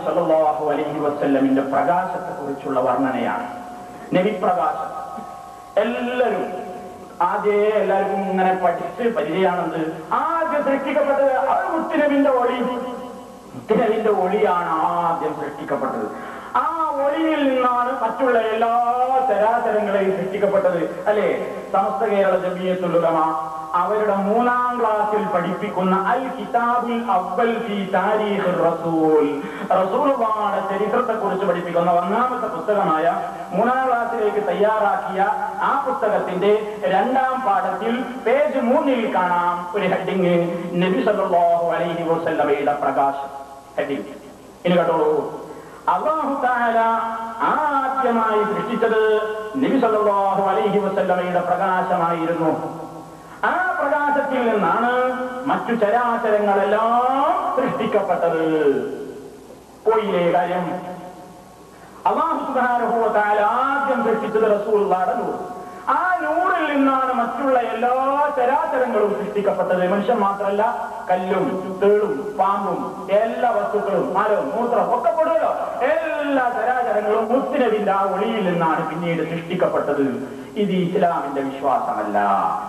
സല്ലല്ലാഹു അലൈഹി വസല്ലമിന്റെ പ്രകാശത്തെ കുറിച്ചുള്ള വർണ്ണനയാണ് നബിപ്രകാശം എല്ലാവരും ആദ്യേ എല്ലാവർക്കും ഇങ്ങനെ പഠിച്ച് പരിചയമാണെന്ന് ആദ്യം സൃഷ്ടിക്കപ്പെട്ടത് അത് മുത്തുനബിന്റെ ഒളി മുത്തുനബിന്റെ ഒളിയാണ് ആദ്യം സൃഷ്ടിക്കപ്പെട്ടത് ആ ഒളിയിൽ നിന്നാണ് മറ്റുള്ള എല്ലാ ചരാചരങ്ങളെയും സൃഷ്ടിക്കപ്പെട്ടത് അല്ലെ സമസ്ത കേരള ജമീയത്തുലമ അവരുടെ മൂന്നാം ക്ലാസ്സിൽ പഠിപ്പിക്കുന്ന അൽ കിതാബുൽ അവൽ ഫി താരീഖ് റസൂൽ റസൂലുള്ളാഹിയുടെ ചരിത്രത്തെ കുറിച്ച് പഠിപ്പിക്കുന്ന ഒന്നാമത്തെ പുസ്തകമായ മൂന്നാം ക്ലാസ്സിലേക്ക് തയ്യാറാക്കിയ ആ പുസ്തകത്തിന്റെ രണ്ടാം പാഠത്തിൽ പേജ് മൂന്നിൽ കാണാം ഒരു ഹെഡിങ് നബി സല്ലല്ലാഹു അലൈഹി വസല്ലമയുടെ പ്രകാശം ഹെഡിങ് ഇനി കേട്ടോളൂ അള്ളാഹു താല ആദ്യമായി സൃഷ്ടിച്ചത് നബി സല്ലല്ലാഹു അലൈഹി വസല്ലമയുടെ പ്രകാശമായിരുന്നു ആ പ്രകാശത്തിൽ നിന്നാണ് മറ്റു ചരാചരങ്ങളെല്ലാം സൃഷ്ടിക്കപ്പെട്ടത് പോയില്ലേ കാര്യം അള്ളാഹു സുബ്ഹാനഹു വ തആല ആദ്യം സൃഷ്ടിച്ചത് റസൂലുള്ളാഹിയുടെ നൂർ ആ നൂറിൽ നിന്നാണ് മറ്റുള്ള എല്ലാ ചരാചരങ്ങളും സൃഷ്ടിക്കപ്പെട്ടത് മനുഷ്യൻ മാത്രമല്ല കല്ലും തേളും പാമ്പും എല്ലാ വസ്തുക്കളും മരവും മൂത്രം ഒക്കെ പെടുമല്ലോ എല്ലാ ചരാചരങ്ങളും മുത്തിനവിന്റെ ആ ഒളിയിൽ നിന്നാണ് പിന്നീട് സൃഷ്ടിക്കപ്പെട്ടത് ഇത് ഇസ്ലാമിന്റെ വിശ്വാസമല്ല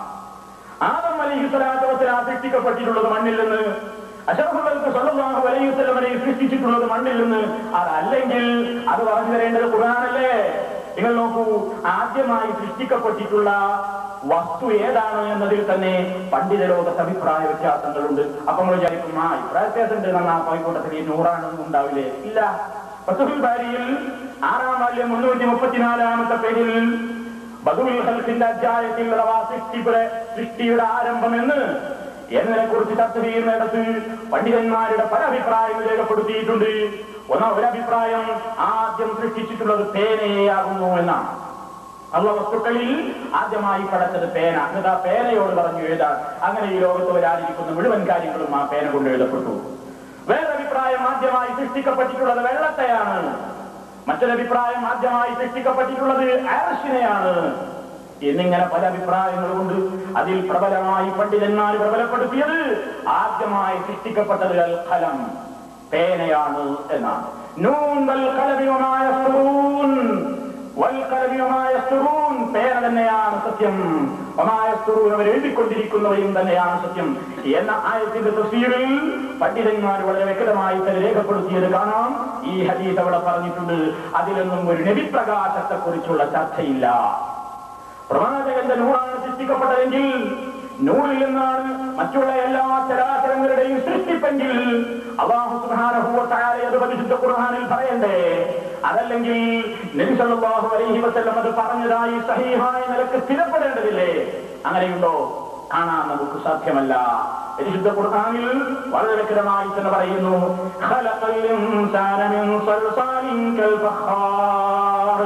ആദം അലൈഹി സ്വലാത്തു വസ്സലാം സൃഷ്ടിക്കപ്പെട്ടിട്ടുള്ളത് മണ്ണിൽ നിന്ന് അഷറഫുകൾക്ക് സ്വന്തമാഹു അലൈഹി വസല്ലമനെ സൃഷ്ടിച്ചിട്ടുള്ളത് മണ്ണിൽ നിന്ന് അതല്ലെങ്കിൽ അത് പറഞ്ഞു തരേണ്ടത് ഖുർആനല്ലേ നിങ്ങൾ നോക്കൂ ആദ്യമായി സൃഷ്ടിക്കപ്പെട്ടിട്ടുള്ള വസ്തു ഏതാണ് എന്നതിൽ തന്നെ പണ്ഡിത ലോകത്ത് അഭിപ്രായ വ്യത്യാസങ്ങളുണ്ട് അപ്പൊ നമ്മൾ വിചാരിക്കും ആ അഭിപ്രായ വ്യത്യാസമുണ്ട് എന്നാ കോഴിക്കോട്ടത്തിൽ ഈ നൂറാണെന്നും ഉണ്ടാവില്ലേ ഇല്ല ഫത്തുഹുൽ ബാരിയിൽ ആറാം വാല്യം മുന്നൂറ്റി മുപ്പത്തിനാലാമത്തെ പേരിൽ ബദുൽ ഹൽക്കിന്റെ അധ്യായത്തിൽ അഥവാ സൃഷ്ടിയുടെ സൃഷ്ടിയുടെ ആരംഭം എന്ന് എന്നതിനെ കുറിച്ച് ചർച്ച ചെയ്യുന്നിടത്ത് പണ്ഡിതന്മാരുടെ പല അഭിപ്രായങ്ങൾ രേഖപ്പെടുത്തിയിട്ടുണ്ട് ഒന്നാ ഒരഭിപ്രായം ആദ്യം സൃഷ്ടിച്ചിട്ടുള്ളത് പേനയാകുന്നു എന്നാണ് അള്ള വസ്തുക്കളിൽ ആദ്യമായി പടച്ചത് പേന എന്നിട്ട് ആ പേനയോട് പറഞ്ഞു എഴുതാൻ അങ്ങനെ ഈ ലോകത്ത് വരാതിരിക്കുന്ന മുഴുവൻ കാര്യങ്ങളും ആ പേന കൊണ്ട് എഴുതപ്പെട്ടു വേറൊരഭിപ്രായം ആദ്യമായി സൃഷ്ടിക്കപ്പെട്ടിട്ടുള്ളത് വെള്ളത്തെയാണ് മറ്റൊരഭിപ്രായം ആദ്യമായി സൃഷ്ടിക്കപ്പെട്ടിട്ടുള്ളത് ആർഷിനെയാണ് എന്നിങ്ങനെ പല അഭിപ്രായങ്ങളുമുണ്ട് അതിൽ പ്രബലമായി പണ്ഡിതന്മാർ പ്രബലപ്പെടുത്തിയത് ആദ്യമായി സൃഷ്ടിക്കപ്പെട്ടത് അൽ ഖലം പേനയാണ് എന്നാണ് നൂൻ വൽ ഖലമി വമാ യസ്തുറൂൻ വൽ ഖലമി വമാ യസ്തുറൂൻ പേന തന്നെയാണ് സത്യം വമാ യസ്തുറൂൻ അവർ എഴുതിക്കൊണ്ടിരിക്കുന്നവയും തന്നെയാണ് സത്യം എന്ന ആയത്തിന്റെ തഫ്സീറിൽ പണ്ഡിതന്മാർ വളരെ വ്യക്തമായി തന്നെ രേഖപ്പെടുത്തിയത് കാണാം ഈ ഹദീസ് അവിടെ പറഞ്ഞിട്ടുണ്ട് അതിലൊന്നും ഒരു നബിപ്രകാശത്തെ കുറിച്ചുള്ള ചർച്ചയില്ല പ്രവാചകന്റെ നൂറാണ് സൃഷ്ടിക്കപ്പെട്ടതെങ്കിൽ നൂറിൽ നിന്നാണ് മറ്റുള്ള എല്ലാ ചരാചരങ്ങളുടെയും സൃഷ്ടിപ്പെങ്കിൽ അള്ളാഹു സുബ്ഹാനഹു വ തആല അത് പരിശുദ്ധ ഖുർആനിൽ പറയണ്ടേ അതല്ലെങ്കിൽ നബി സല്ലല്ലാഹു അലൈഹി വസല്ലം അത് പറഞ്ഞതായി സഹീഹായ നിലക്ക് സ്ഥിരപ്പെടേണ്ടതില്ലേ അങ്ങനെയുണ്ടോ കാണാൻ നമുക്ക് സാധ്യമല്ല പരിശുദ്ധ ഖുർആനിൽ വളരെ വ്യക്തമായി തന്നെ പറയുന്നു ഖലഖൽ ഇൻസാന മിൻ സൽസാലിൻ കൽ ഫഖാർ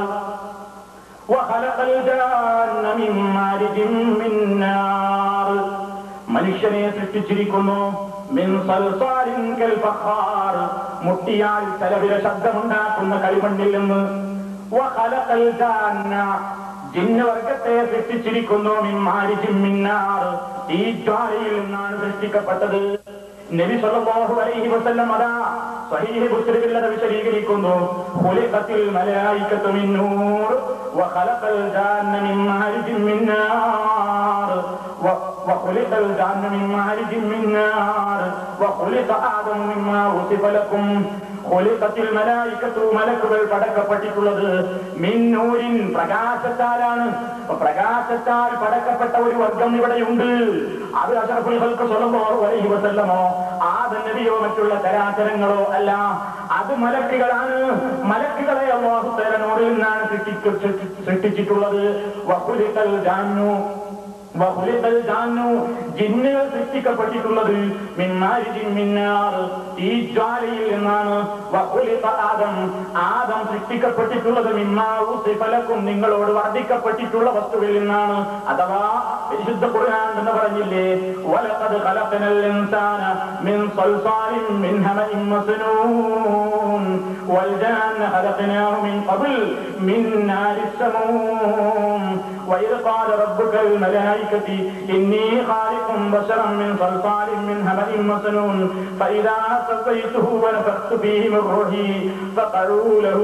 وخلق الجان من مارج من نار മനുഷ്യനെ സൃഷ്ടിച്ചിരിക്കുന്നു മിൻ സൽസാലിൻ കൽ ഫഖാർ മുട്ടിയാൽ തലവില ശബ്ദമുണ്ടാക്കുന്ന കളിമണ്ണിൽ നിന്ന് വഖലഖൽ ജാന്ന ജിന്നവർഗത്തെ സൃഷ്ടിച്ചിരിക്കുന്നു മിൻ മാരിജിൻ മിൻ നാർ ഈ ജ്വാലയിൽ നിന്നാണ് സൃഷ്ടിക്കപ്പെട്ടത് നബി സല്ലല്ലാഹു അലൈഹി വസല്ലം അതാ സ്വഹീഹ് മുസ്ലിമിൽ അത് വിശദീകരിക്കുന്നു ഖുലിഖത്തിൽ മലായികത്തു മിൻ നൂർ വഖലഖൽ ജാന്ന മിൻ മാരിജിൻ മിൻ നാർ وخلق الجان من مارج من نار وخلق آدم مما وصف لكم ഖുലിഖത്തിൽ മലായികത്തു മലക്കുകൾ പടക്കപ്പെട്ടിട്ടുള്ളത് മിന്നൂരിൻ പ്രകാശത്താലാണ് അപ്പൊ പ്രകാശത്താൽ പടക്കപ്പെട്ട ഒരു വർഗം ഇവിടെയുണ്ട് അത് അഷറഫുൽ ഖൽഖ് സ്വല്ലല്ലാഹു അലൈഹി വസല്ലമോ ആദം നബിയോ മറ്റുള്ള ചരാചരങ്ങളോ അല്ല അത് മലക്കുകളാണ് മലക്കുകളെ അല്ലാഹു തആല നൂറിൽ നിന്നാണ് സൃഷ്ടിച്ചു- സൃഷ്ടിച്ചിട്ടുള്ളത് വഖുലിഖൽ ജാന്നു വഖുലിഖൽ ജാന്നു ജിന്നുകൾ സൃഷ്ടിക്കപ്പെട്ടിട്ടുള്ളത് മിൻ മാരിജിൻ മിൻ നാർ ഈ ജ്വാലയിൽ നിന്നാണ് വഖുലിഖ ആദം ആദം സൃഷ്ടിക്കപ്പെട്ടിട്ടുള്ളത് മിമ്മാ ഉസിഫ ലക്കും നിങ്ങളോട് വർദ്ധിക്കപ്പെട്ടിട്ടുള്ള വസ്തുവിൽ നിന്നാണ് അഥവാ പരിശുദ്ധ ഖുർആൻ എന്ന് പറഞ്ഞില്ലേ വലഖദ് ഖലഖനൽ ഇൻസാന മിൻ സൽസാലിൻ മിൻ ഹമഇൻ മസ്നൂൻ വൽ ജാന്ന ഖലഖനാഹു മിൻ ഖബൽ മിൻ നാരിസ് സമൂം وإذ قال ربك للملائكة إني خالق بشرا من صلصال من حمأ مسنون فإذا سويته ونفخت فيه من روحي فقعوا له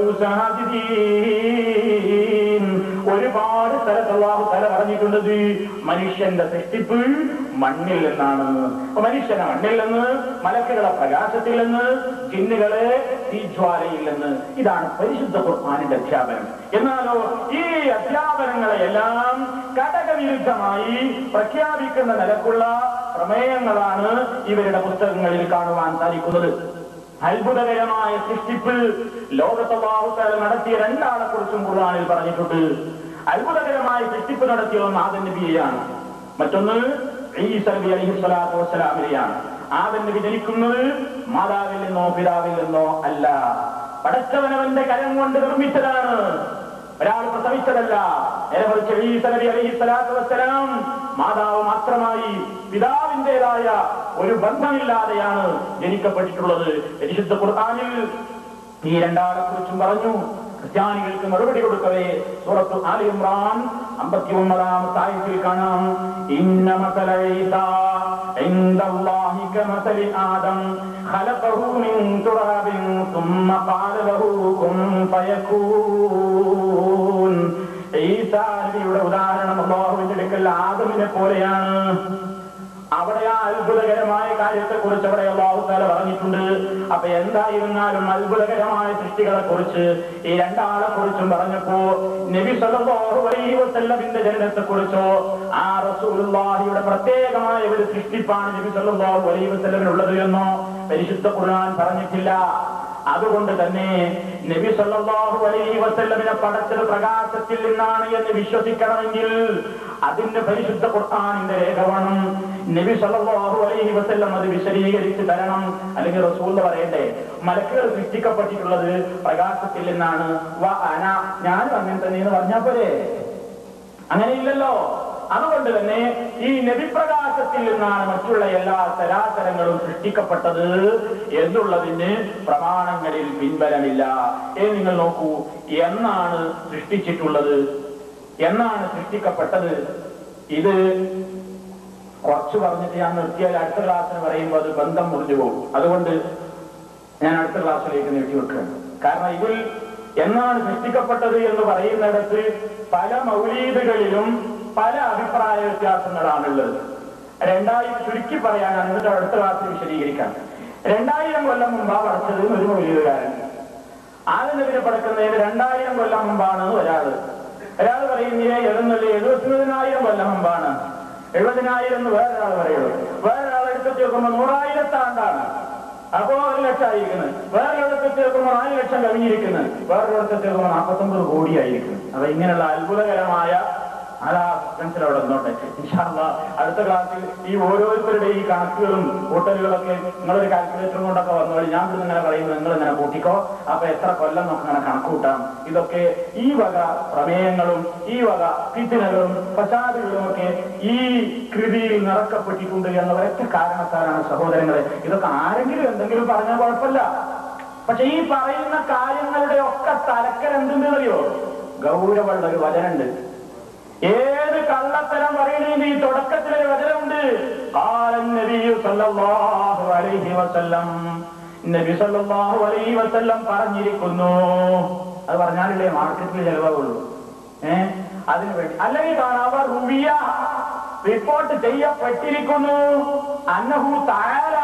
ساجدين ഒരുപാട് സ്ഥലത്ത് അള്ളാഹു തല പറഞ്ഞിട്ടുള്ളത് മനുഷ്യന്റെ സൃഷ്ടിപ്പ് മണ്ണിൽ നിന്നാണ് അപ്പൊ മനുഷ്യനെ മണ്ണിൽ നിന്ന് മലക്കുകളെ പ്രകാശത്തിൽ നിന്ന് ജിന്നുകളെ തീജ്വാലയിൽ നിന്ന് ഇതാണ് പരിശുദ്ധ ഖുർആാനിന്റെ അധ്യാപനം എന്നാലോ ഈ അധ്യാപനങ്ങളെയെല്ലാം ഘടകവിരുദ്ധമായി പ്രഖ്യാപിക്കുന്ന നിലക്കുള്ള പ്രമേയങ്ങളാണ് ഇവരുടെ പുസ്തകങ്ങളിൽ കാണുവാൻ സാധിക്കുന്നത് അത്ഭുതകരമായ സൃഷ്ടിപ്പ് ലോകത്തവാഹുത്തല നടത്തിയ രണ്ടാളെ കുറിച്ചും ഖുർആാനിൽ പറഞ്ഞിട്ടുണ്ട് അത്ഭുതകരമായ സൃഷ്ടിപ്പ് നടത്തിയത് ആദൻ നബിയെയാണ് മറ്റൊന്ന് ഈസ നബി അലൈഹി സ്വലാത്തു വസ്സലാമിനെയാണ് ആദൻ നബി ജനിക്കുന്നത് മാതാവിൽ നിന്നോ പിതാവിൽ നിന്നോ അല്ല പടച്ചവനവന്റെ കരം കൊണ്ട് നിർമ്മിച്ചതാണ് ഒരാൾ പ്രസവിച്ചതല്ല നേരെ മറിച്ച് ഈസ നബി അലൈഹി സ്വലാത്തു വസ്സലാം മാതാവ് മാത്രമായി പിതാവിൻ്റെതായ ഒരു ബന്ധമില്ലാതെയാണ് ജനിക്കപ്പെട്ടിട്ടുള്ളത് പരിശുദ്ധ ഖുർആനിൽ ഈ രണ്ടാളെ കുറിച്ചും പറഞ്ഞു ക്രിസ്ത്യാനികൾക്ക് മറുപടി കൊടുക്കവേ സൂറത്ത് ആലി ഇമ്രാൻ അമ്പത്തി ഒമ്പതാമത്തെ ആയത്തിൽ കാണാം ഇന്ന മസല ഈസ عند الله كمثل آدم خلقه من تراب ثم قال له كن فيكون ഈസാ നബിയുടെ ഉദാഹരണം അള്ളാഹുവിന്റെ അടുക്കൽ ആദമിനെ പോലെയാണ് അവിടെ ആ അത്ഭുതകരമായ കാര്യത്തെ കുറിച്ച് അവിടെ അള്ളാഹു താല പറഞ്ഞിട്ടുണ്ട് അപ്പൊ എന്തായിരുന്നാലും അത്ഭുതകരമായ സൃഷ്ടികളെ കുറിച്ച് ഈ രണ്ടാളെ കുറിച്ചും പറഞ്ഞപ്പോ നബി സല്ലല്ലാഹു അലൈഹി വസല്ലമിന്റെ ജനനത്തെ കുറിച്ചോ ആ റസൂലുള്ളാഹിയുടെ പ്രത്യേകമായ ഒരു സൃഷ്ടിപ്പാണ് നബി സല്ലല്ലാഹു അലൈഹി വസല്ലമിനുള്ളത് എന്നോ പരിശുദ്ധ ഖുർആൻ പറഞ്ഞിട്ടില്ല അതുകൊണ്ട് തന്നെ നബി സല്ലല്ലാഹു അലൈഹി വസല്ലമിനെ പടച്ചത് പ്രകാശത്തിൽ നിന്നാണ് എന്ന് വിശ്വസിക്കണമെങ്കിൽ അതിന്റെ പരിശുദ്ധ ഖുർആനിന്റെ രേഖ വേണം നബി സല്ലല്ലാഹു അലൈഹി വസല്ലം അത് വിശദീകരിച്ച് തരണം അല്ലെങ്കിൽ റസൂൽ പറയണ്ടേ മലക്കുകൾ സൃഷ്ടിക്കപ്പെട്ടിട്ടുള്ളത് പ്രകാശത്തിൽ നിന്നാണ് വ അന ഞാനും അങ്ങനെ തന്നെ എന്ന് പറഞ്ഞാൽ പോരെ അങ്ങനെയില്ലല്ലോ അതുകൊണ്ട് തന്നെ ഈ നബിപ്രകാശത്തിൽ നിന്നാണ് മറ്റുള്ള എല്ലാ ചരാചരങ്ങളും സൃഷ്ടിക്കപ്പെട്ടത് എന്നുള്ളതിന് പ്രമാണങ്ങളിൽ പിൻബലമില്ല ഏ നിങ്ങൾ നോക്കൂ എന്നാണ് സൃഷ്ടിച്ചിട്ടുള്ളത് എന്നാണ് സൃഷ്ടിക്കപ്പെട്ടത് ഇത് കുറച്ച് പറഞ്ഞിട്ട് ഞാൻ നിർത്തിയാൽ അടുത്ത ക്ലാസ്സിന് പറയുമ്പോൾ അത് ബന്ധം മുറിഞ്ഞു പോകും അതുകൊണ്ട് ഞാൻ അടുത്ത ക്ലാസ്സിലേക്ക് നീട്ടി വെക്കുകയാണ് കാരണം ഇതിൽ എന്നാണ് സൃഷ്ടിക്കപ്പെട്ടത് എന്ന് പറയുന്നിടത്ത് പല മൗലീദുകളിലും പല അഭിപ്രായ വ്യത്യാസങ്ങളാണുള്ളത് രണ്ടായിരം ചുരുക്കി പറയാനാണ് എന്നിട്ട് അടുത്ത ക്ലാസ്സിൽ വിശദീകരിക്കാം രണ്ടായിരം കൊല്ലം മുമ്പാ പഠിച്ചത് ഒരു മൗലീദുകാരൻ ആദിനബിനെ പടക്കുന്നതിന് രണ്ടായിരം കൊല്ലം മുമ്പാണ് ഒരാള് ഒരാൾ പറയുന്നത് എഴുന്നള്ളി എഴുപത്തിനായിരം കൊല്ലം മുമ്പാണ് എഴുപതിനായിരം എന്ന് വേറൊരാൾ പറയുള്ളൂ വേറൊരാൾ എടുത്ത് നോക്കുമ്പോൾ നൂറായിരത്താണ്ടാണ് അപ്പോ ഒരു ലക്ഷം ആയിരിക്കുന്നത് വേറൊരിടത്ത് ചേർക്കുമ്പോൾ നാല് ലക്ഷം കവിഞ്ഞിരിക്കുന്നത് വേറൊരിടത്ത് ചേർക്കുമ്പോൾ നാൽപ്പത്തൊമ്പത് കോടിയായിരിക്കുന്നു അപ്പൊ ഇങ്ങനെയുള്ള അത്ഭുതകരമായ അതാ സസ്പെൻസിൽ അവിടെ നിന്നോട്ടെ ഇൻഷാല്ലാ അടുത്ത ക്ലാസ്സിൽ ഈ ഓരോരുത്തരുടെ ഈ കണക്കുകളും കൂട്ടലുകളൊക്കെ നിങ്ങളൊരു കാൽക്കുലേറ്ററും കൊണ്ടൊക്കെ വന്നോളി ഞാൻ ഇവിടെ ഇങ്ങനെ പറയുന്നത് നിങ്ങൾ ഇങ്ങനെ കൂട്ടിക്കോ അപ്പൊ എത്ര കൊല്ലം നമുക്ക് ഇങ്ങനെ കണക്ക് കൂട്ടാം ഇതൊക്കെ ഈ വക പ്രമേയങ്ങളും ഈ വക ഫിത്തിനകളും ഫസാദുകളും ഒക്കെ ഈ കൃതിയിൽ നിറക്കപ്പെട്ടിട്ടുണ്ട് എന്ന ഒരൊറ്റ കാരണത്താലാണ് സഹോദരങ്ങളെ ഇതൊക്കെ ആരെങ്കിലും എന്തെങ്കിലും പറഞ്ഞാൽ കുഴപ്പമില്ല പക്ഷെ ഈ പറയുന്ന കാര്യങ്ങളുടെ ഒക്കെ തലക്കൽ എന്തുണ്ടെന്നറിയോ ഗൗരവമുള്ള ഒരു വചനുണ്ട് ഏത് കള്ളത്തരം പറയുന്നതിന്റെ ഈ തുടക്കത്തിലൊരു വചനമുണ്ട് കാലൻ നബിയു സല്ലല്ലാഹു അലൈഹി വസല്ലം നബി സല്ലല്ലാഹു അലൈഹി വസല്ലം പറഞ്ഞിരിക്കുന്നു അത് പറഞ്ഞാലല്ലേ മാർക്കറ്റിൽ ചെലവാകുള്ളൂ ഏ അതിനു വേണ്ടി അല്ലെങ്കിൽ കാണാവ റുവിയ റിപ്പോർട്ട് ചെയ്യപ്പെട്ടിരിക്കുന്നു അന്നഹു താര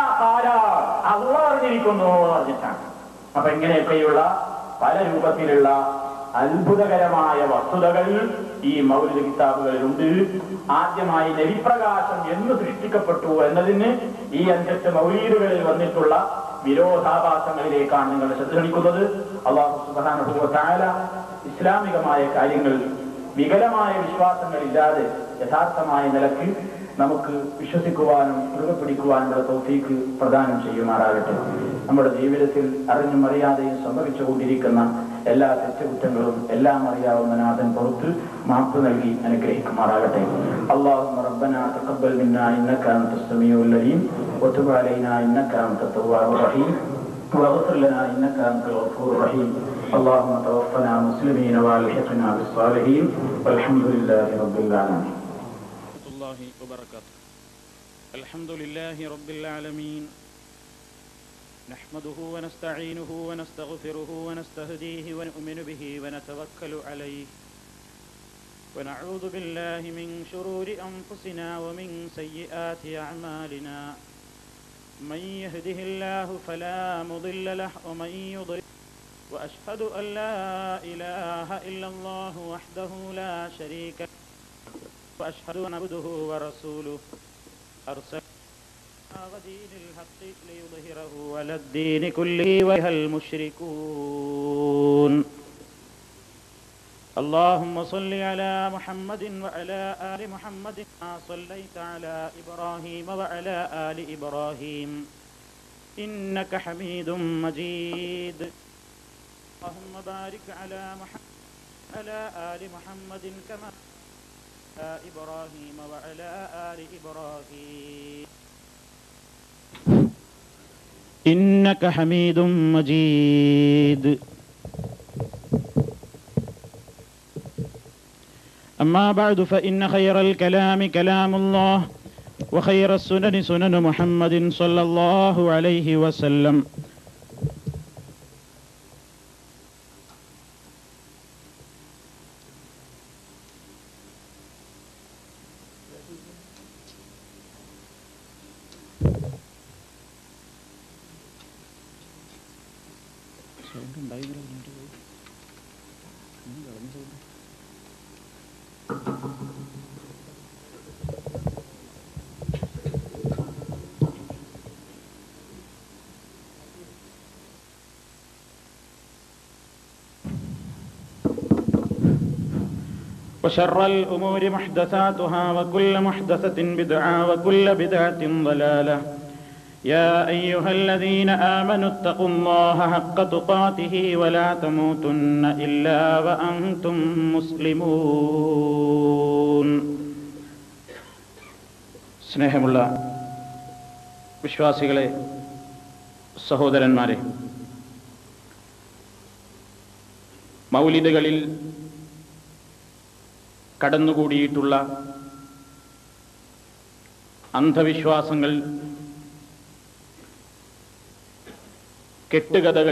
അള്ള പറഞ്ഞിരിക്കുന്നു എന്ന് പറഞ്ഞിട്ടാണ് അപ്പൊ ഇങ്ങനെയൊക്കെയുള്ള പല രൂപത്തിലുള്ള അത്ഭുതകരമായ വസ്തുതകൾ ഈ മൗലിക കിതാബുകളിലുണ്ട് ആദ്യമായി നബിപ്രകാശം എന്ന് സൃഷ്ടിക്കപ്പെട്ടു എന്നതിന് ഈ അഞ്ചെട്ട് മൗലീദുകളിൽ വന്നിട്ടുള്ള വിരോധാഭാസങ്ങളിലേക്കാണ് നിങ്ങൾ ശ്രദ്ധ ക്ഷണിക്കുന്നത് അള്ളാഹു സുബാനുഭവത്തായ ഇസ്ലാമികമായ കാര്യങ്ങൾ വികലമായ വിശ്വാസങ്ങളില്ലാതെ യഥാർത്ഥമായ നിലക്ക് നമുക്ക് വിശ്വസിക്കുവാനും മുറുകെ പിടിക്കുവാനുള്ള തോഫീക്ക് പ്രദാനം ചെയ്യുമാറാകട്ടെ നമ്മുടെ ജീവിതത്തിൽ അറിഞ്ഞും അറിയാതെയും സംഭവിച്ചുകൊണ്ടിരിക്കുന്ന എല്ലാ തെറ്റുകുറ്റങ്ങളും എല്ലാം അറിയാവുന്ന നാഥൻ പുറത്ത് മാപ്പ് നൽകി അനുഗ്രഹിക്കുമാറാകട്ടെ اللهم ربنا تقبل منا انك انت السميع العليم وتب علينا انك انت التواب الرحيم واغفر لنا إنك أنت الغفور الرحيم اللهم توفنا مسلمين والحقنا بالصالحين والحمد لله رب العالمين ورحمة الله وبركاته الحمد لله رب العالمين نحمده ونستعينه ونستغفره ونستهديه ونؤمن به ونتوكل عليه ونعوذ بالله من شرور أنفسنا ومن سيئات أعمالنا من يهده الله فلا مضل له ومن يضلل وأشهد أن لا إله إلا الله وحده لا شريك له وأشهد أن عبده ورسوله أرسل ودين الحق ليظهره على الدين كله ويها المشركون اللهم صل على محمد وعلى آل محمد ما صليت على إبراهيم وعلى آل إبراهيم إنك حميد مجيد اللهم بارك على محمد وعلى آل محمد كما على إبراهيم وعلى آل إبراهيم إنك حميد مجيد أما بعد فإن خير الكلام كلام الله وخير السنن سنن محمد صلى الله عليه وسلم وشر الأمور محدثاتها وكل محدثة بدعة وكل بدعة ضلالة يا أيها الذين آمنوا اتقوا الله حق تقاته ولا تموتن إلا وأنتم مسلمون സ്നേഹമുള്ള വിശ്വാസികളെ സഹോദരന്മാരെ മൗലിദുകളിൽ കടന്നുകൂടിയിട്ടുള്ള അന്ധവിശ്വാസങ്ങൾ കെട്ടുകഥകൾ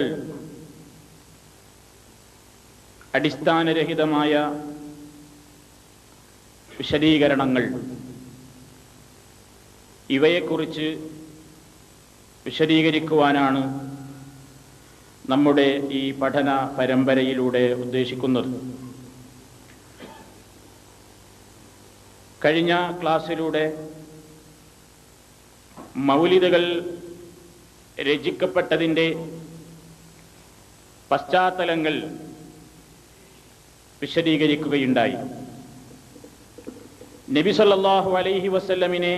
അടിസ്ഥാനരഹിതമായ വിശദീകരണങ്ങൾ ഇവയെക്കുറിച്ച് വിശദീകരിക്കുവാനാണ് നമ്മുടെ ഈ പഠന പരമ്പരയിലൂടെ ഉദ്ദേശിക്കുന്നത് കഴിഞ്ഞ ക്ലാസ്സിലൂടെ മൗലിദകൾ രചിക്കപ്പെട്ടതിൻ്റെ പശ്ചാത്തലങ്ങൾ വിശദീകരിക്കുകയുണ്ടായി നബി സല്ലല്ലാഹു അലൈഹി വസല്ലമിനെ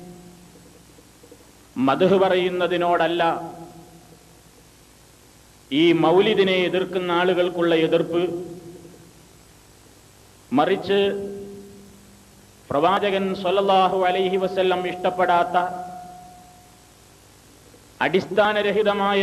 മധു പറയുന്നതിനോടല്ല ഈ മൗലിദിനെ എതിർക്കുന്ന ആളുകൾക്കുള്ള എതിർപ്പ് മറിച്ച് പ്രവാചകൻ സ്വല്ലല്ലാഹു അലൈഹി വസല്ലം ഇഷ്ടപ്പെടാത്ത അടിസ്ഥാനരഹിതമായ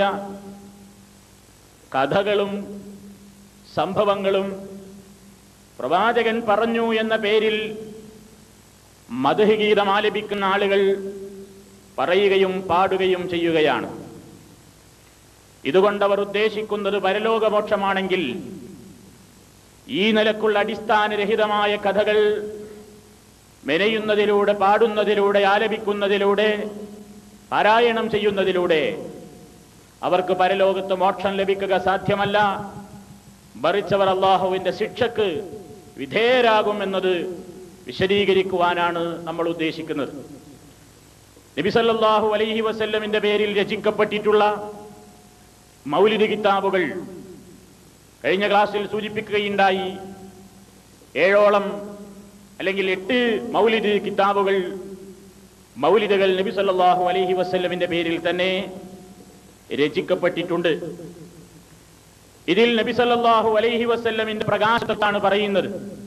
കഥകളും സംഭവങ്ങളും പ്രവാചകൻ പറഞ്ഞു എന്ന പേരിൽ മധുഗീതം ആലപിക്കുന്ന ആളുകൾ പറയുകയും പാടുകയും ചെയ്യുകയാണ് ഇതുകൊണ്ടവർ ഉദ്ദേശിക്കുന്നത് പരലോകമോക്ഷമാണെങ്കിൽ ഈ നിലക്കുള്ള അടിസ്ഥാനരഹിതമായ കഥകൾ മെനയുന്നതിലൂടെ പാടുന്നതിലൂടെ ആലപിക്കുന്നതിലൂടെ പാരായണം ചെയ്യുന്നതിലൂടെ അവർക്ക് പരലോകത്ത് മോക്ഷം ലഭിക്കുക സാധ്യമല്ല മറിച്ചവർ അള്ളാഹുവിന്റെ ശിക്ഷക്ക് വിധേയരാകുമെന്നത് വിശദീകരിക്കുവാനാണ് നമ്മൾ ഉദ്ദേശിക്കുന്നത് നബിസല്ലാഹു അലൈഹി വസല്ലമിന്റെ പേരിൽ രചിക്കപ്പെട്ടിട്ടുള്ള മൗലിദ് കിതാബുകൾ കഴിഞ്ഞ ക്ലാസ്സിൽ സൂചിപ്പിക്കുകയുണ്ടായി ഏഴോളം അല്ലെങ്കിൽ എട്ട് മൗലിദ് കിതാബുകൾ മൗലിദുകൾ നബി സല്ലല്ലാഹു അലൈഹി വസല്ലമിന്റെ പേരിൽ തന്നെ രചിക്കപ്പെട്ടിട്ടുണ്ട് ഇതിൽ നബി സല്ലല്ലാഹു അലൈഹി വസല്ലമിന്റെ പ്രകാശത്താണ് പറയുന്നത്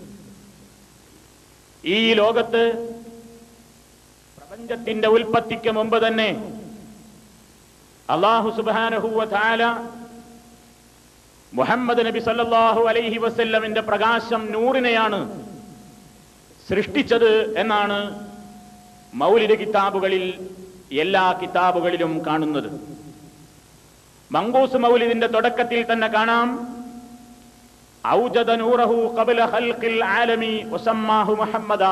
ഈ ലോകത്ത് പ്രപഞ്ചത്തിന്റെ ഉൽപ്പത്തിക്ക് മുമ്പ് തന്നെ അള്ളാഹു സുബാനഹുവ താല മുഹമ്മദ് നബി സല്ലല്ലാഹു അലൈഹി വസല്ലമിന്റെ പ്രകാശം നൂറിനെയാണ് സൃഷ്ടിച്ചത് എന്നാണ് മൗലിദ് കിതാബുകളിൽ എല്ലാ കിതാബുകളിലും കാണുന്നത് മങ്കൂസ് മൗലിദിന്റെ തുടക്കത്തിൽ തന്നെ കാണാം ഔജദ നൂറഹു ഖബല ഖൽഖിൽ ആലമി വസമ്മാഹു മുഹമ്മദ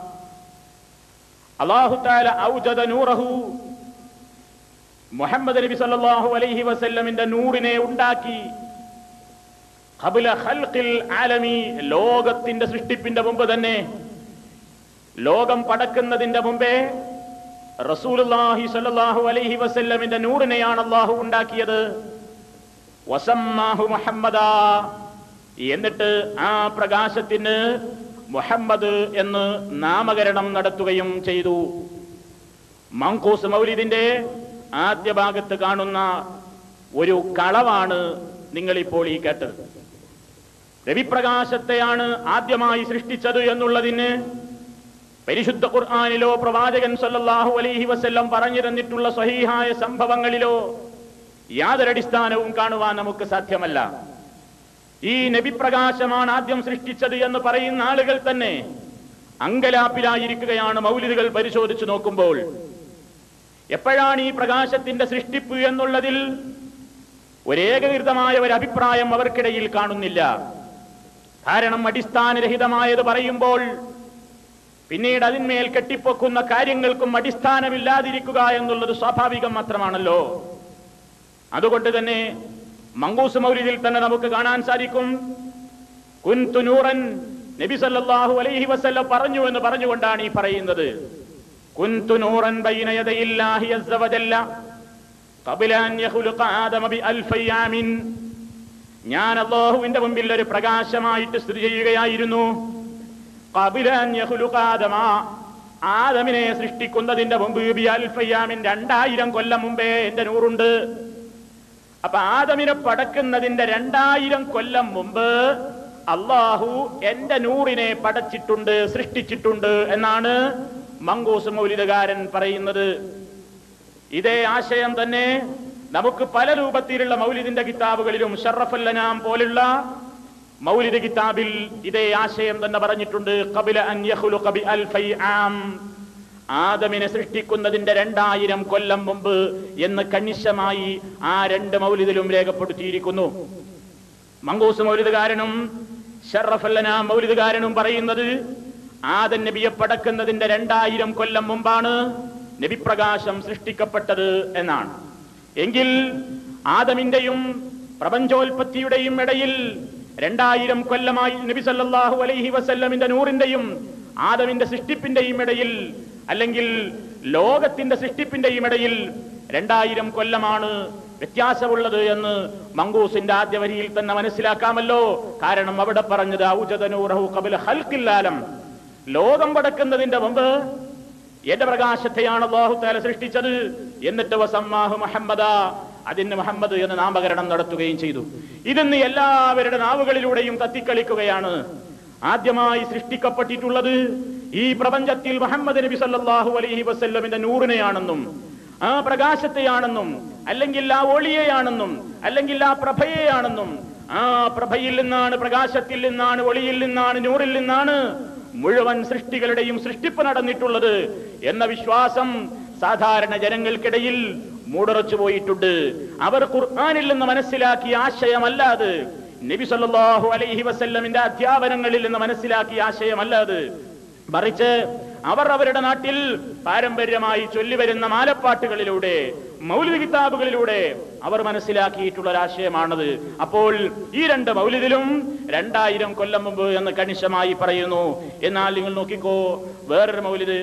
അല്ലാഹു തആല ഔജദ നൂറഹു മുഹമ്മദ് നബി സല്ലല്ലാഹു അലൈഹി വസല്ലമിന്റെ നൂറിനെ ഉണ്ടാക്കി ഖബല ഖൽഖിൽ ആലമി ലോകത്തിന്റെ സൃഷ്ടിപ്പിന്റെ മുമ്പ് തന്നെ ലോകം പടക്കുന്നതിന്റെ മുമ്പേ റസൂലുള്ളാഹി സ്വല്ലല്ലാഹു അലൈഹി വസല്ലമിന്റെ നൂറിനെയാണ് അള്ളാഹു ഉണ്ടാക്കിയത് വസമ്മാഹു മുഹമ്മദ എന്നിട്ട് ആ പ്രകാശത്തിന് മുഹമ്മദ് എന്ന് നാമകരണം നടത്തുകയും ചെയ്തു മങ്കൂസ് മൗലിദിന്റെ ആദ്യ ഭാഗത്ത് കാണുന്ന ഒരു കളവാണ് നിങ്ങളിപ്പോൾ ഈ കേട്ടത് രവിപ്രകാശത്തെയാണ് ആദ്യമായി സൃഷ്ടിച്ചത് എന്നുള്ളതിന് പരിശുദ്ധ ഖുർആാനിലോ പ്രവാചകൻ സല്ലല്ലാഹു അലൈഹി വസല്ലം പറഞ്ഞു തന്നിട്ടുള്ള സ്വഹീഹായ സംഭവങ്ങളിലോ യാതൊരടിസ്ഥാനവും കാണുവാൻ നമുക്ക് സാധ്യമല്ല ഈ നബിപ്രകാശമാണ് ആദ്യം സൃഷ്ടിച്ചത് എന്ന് പറയുന്ന ആളുകൾ തന്നെ അങ്കലാപ്പിലായിരിക്കുകയാണ് മൗലിദുകൾ പരിശോധിച്ചു നോക്കുമ്പോൾ എപ്പോഴാണ് ഈ പ്രകാശത്തിന്റെ സൃഷ്ടിപ്പ് എന്നുള്ളതിൽ ഒരേകീകൃതമായ ഒരു അഭിപ്രായം അവർക്കിടയിൽ കാണുന്നില്ല കാരണം അടിസ്ഥാനരഹിതമായത് പറയുമ്പോൾ പിന്നീട് അതിന്മേൽ കെട്ടിപ്പൊക്കുന്ന കാര്യങ്ങൾക്കും അടിസ്ഥാനമില്ലാതിരിക്കുക എന്നുള്ളത് സ്വാഭാവികം മാത്രമാണല്ലോ അതുകൊണ്ട് തന്നെ മങ്കൂസ് മൗലിദിൽ തന്നെ നമുക്ക് കാണാൻ സാധിക്കും കുൻതു നൂറൻ നബി സല്ലല്ലാഹു അലൈഹി വസല്ലം പറഞ്ഞു എന്ന് പറഞ്ഞുകൊണ്ടാണ് ഈ പറയുന്നത് കുൻതു നൂറൻ ബൈന യദയില്ലാഹി അസ്സ വജല്ല ഖബല അൻ യഖ്ലുഖ ആദമ ബി അൽഫി ആമിൻ ഞാൻ അല്ലാഹുവിന്റെ മുമ്പിൽ ഒരു പ്രകാശമായിട്ട് സ്ഥിതി ചെയ്യുകയായിരുന്നു ഖബല അൻ യഖ്ലുഖ ആദമ ആദമിനെ സൃഷ്ടിക്കുന്നതിന്റെ മുമ്പ് ബി അൽഫയ്യാമിൻ രണ്ടായിരം കൊല്ലം മുമ്പേ എന്റെ നൂറുണ്ട് അപ്പൊ ആദമിനെ പടക്കുന്നതിന്റെ രണ്ടായിരം കൊല്ലം മുമ്പ് അള്ളാഹു എന്റെ നൂറിനെ പടച്ചിട്ടുണ്ട് സൃഷ്ടിച്ചിട്ടുണ്ട് എന്നാണ് മങ്കൂസ് മൗലിദകാരൻ പറയുന്നത് ഇതേ ആശയം തന്നെ നമുക്ക് പല രൂപത്തിലുള്ള മൗലിദിന്റെ കിതാബുകളിലും ഷറഫല്ലനാം പോലുള്ള മൗലിദ് കിതാബിൽ ഇതേ ആശയം തന്നെ പറഞ്ഞിട്ടുണ്ട് കബില അൻ യഖ്ലുഖ ബി അൽഫൈ ആം ആദമിനെ സൃഷ്ടിക്കുന്നതിന്റെ രണ്ടായിരം കൊല്ലം മുമ്പ് എന്ന് കണിശമായി ആ രണ്ട് മൗലിദിലും രേഖപ്പെടുത്തിയിരിക്കുന്നു മങ്കൂസ് മൗലിദുകാരനും ഷറഫല്ലന മൗലിദുകാരനും പറയുന്നത് ആദൻ നബിയെ പടക്കുന്നതിന്റെ രണ്ടായിരം കൊല്ലം മുമ്പാണ് നബിപ്രകാശം സൃഷ്ടിക്കപ്പെട്ടത് എന്നാണ് എങ്കിൽ ആദമിന്റെയും പ്രപഞ്ചോൽപത്തിയുടെയും ഇടയിൽ രണ്ടായിരം കൊല്ലമായി നബി സല്ലല്ലാഹു അലൈഹി വസല്ലമിന്റെ നൂറിന്റെയും ആദമിന്റെ സൃഷ്ടിപ്പിന്റെയും ഇടയിൽ അല്ലെങ്കിൽ ലോകത്തിന്റെ സൃഷ്ടിപ്പിന്റെയും ഇടയിൽ രണ്ടായിരം കൊല്ലമാണ് വ്യത്യാസമുള്ളത് എന്ന് മങ്കൂസിന്റെ ആദ്യ വരിയിൽ തന്നെ മനസ്സിലാക്കാമല്ലോ കാരണം അവിടെ പറഞ്ഞത് ഔജദനൂറഹു ഖബല ഖൽഖില്ലാലം ലോകം പടക്കുന്നതിന്റെ മുമ്പ് എന്റെ പ്രകാശത്തെയാണ് അള്ളാഹു താല സൃഷ്ടിച്ചത് എന്നിട്ട് വസമ്മാഹു മുഹമ്മദ അതിന് മുഹമ്മദ് എന്ന് നാമകരണം നടത്തുകയും ചെയ്തു ഇതിന്ന് എല്ലാവരുടെ നാവുകളിലൂടെയും കത്തിക്കളിക്കുകയാണ് ആദ്യമായി സൃഷ്ടിക്കപ്പെട്ടിട്ടുള്ളത് ഈ പ്രപഞ്ചത്തിൽ മുഹമ്മദ് നബി സല്ലല്ലാഹു അലൈഹി വസല്ലമിന്റെ നൂറിനെയാണെന്നും ആ പ്രകാശത്തെയാണെന്നും അല്ലെങ്കിൽ ആ ഒളിയെയാണെന്നും അല്ലെങ്കിൽ ആ പ്രഭയെയാണെന്നും ആ പ്രഭയിൽ നിന്നാണ് പ്രകാശത്തിൽ നിന്നാണ് ഒളിയിൽ നിന്നാണ് നൂറിൽ നിന്നാണ് മുഴുവൻ സൃഷ്ടികളുടെയും സൃഷ്ടിപ്പ് നടന്നിട്ടുള്ളത് എന്ന വിശ്വാസം സാധാരണ ജനങ്ങൾക്കിടയിൽ മൂടറച്ചു പോയിട്ടുണ്ട് അവർ ഖുർആനിൽ നിന്ന് മനസ്സിലാക്കിയ ആശയമല്ലാത് നബി സല്ലല്ലാഹു അലൈഹി വസല്ലമിന്റെ അധ്യാപനങ്ങളിൽ നിന്ന് മനസ്സിലാക്കിയ ആശയമല്ലാത് മറിച്ച് അവർ അവരുടെ നാട്ടിൽ പാരമ്പര്യമായി ചൊല്ലിവരുന്ന മാലപ്പാട്ടുകളിലൂടെ മൗലിക കിതാബുകളിലൂടെ അവർ മനസ്സിലാക്കിയിട്ടുള്ള ഒരാശയമാണത് അപ്പോൾ ഈ രണ്ട് മൗലിദിലും രണ്ടായിരം കൊല്ലം മുമ്പ് എന്ന് കണിശമായി പറയുന്നു എന്നാൽ നിങ്ങൾ നോക്കിക്കോ വേറൊരു മൗലിദ്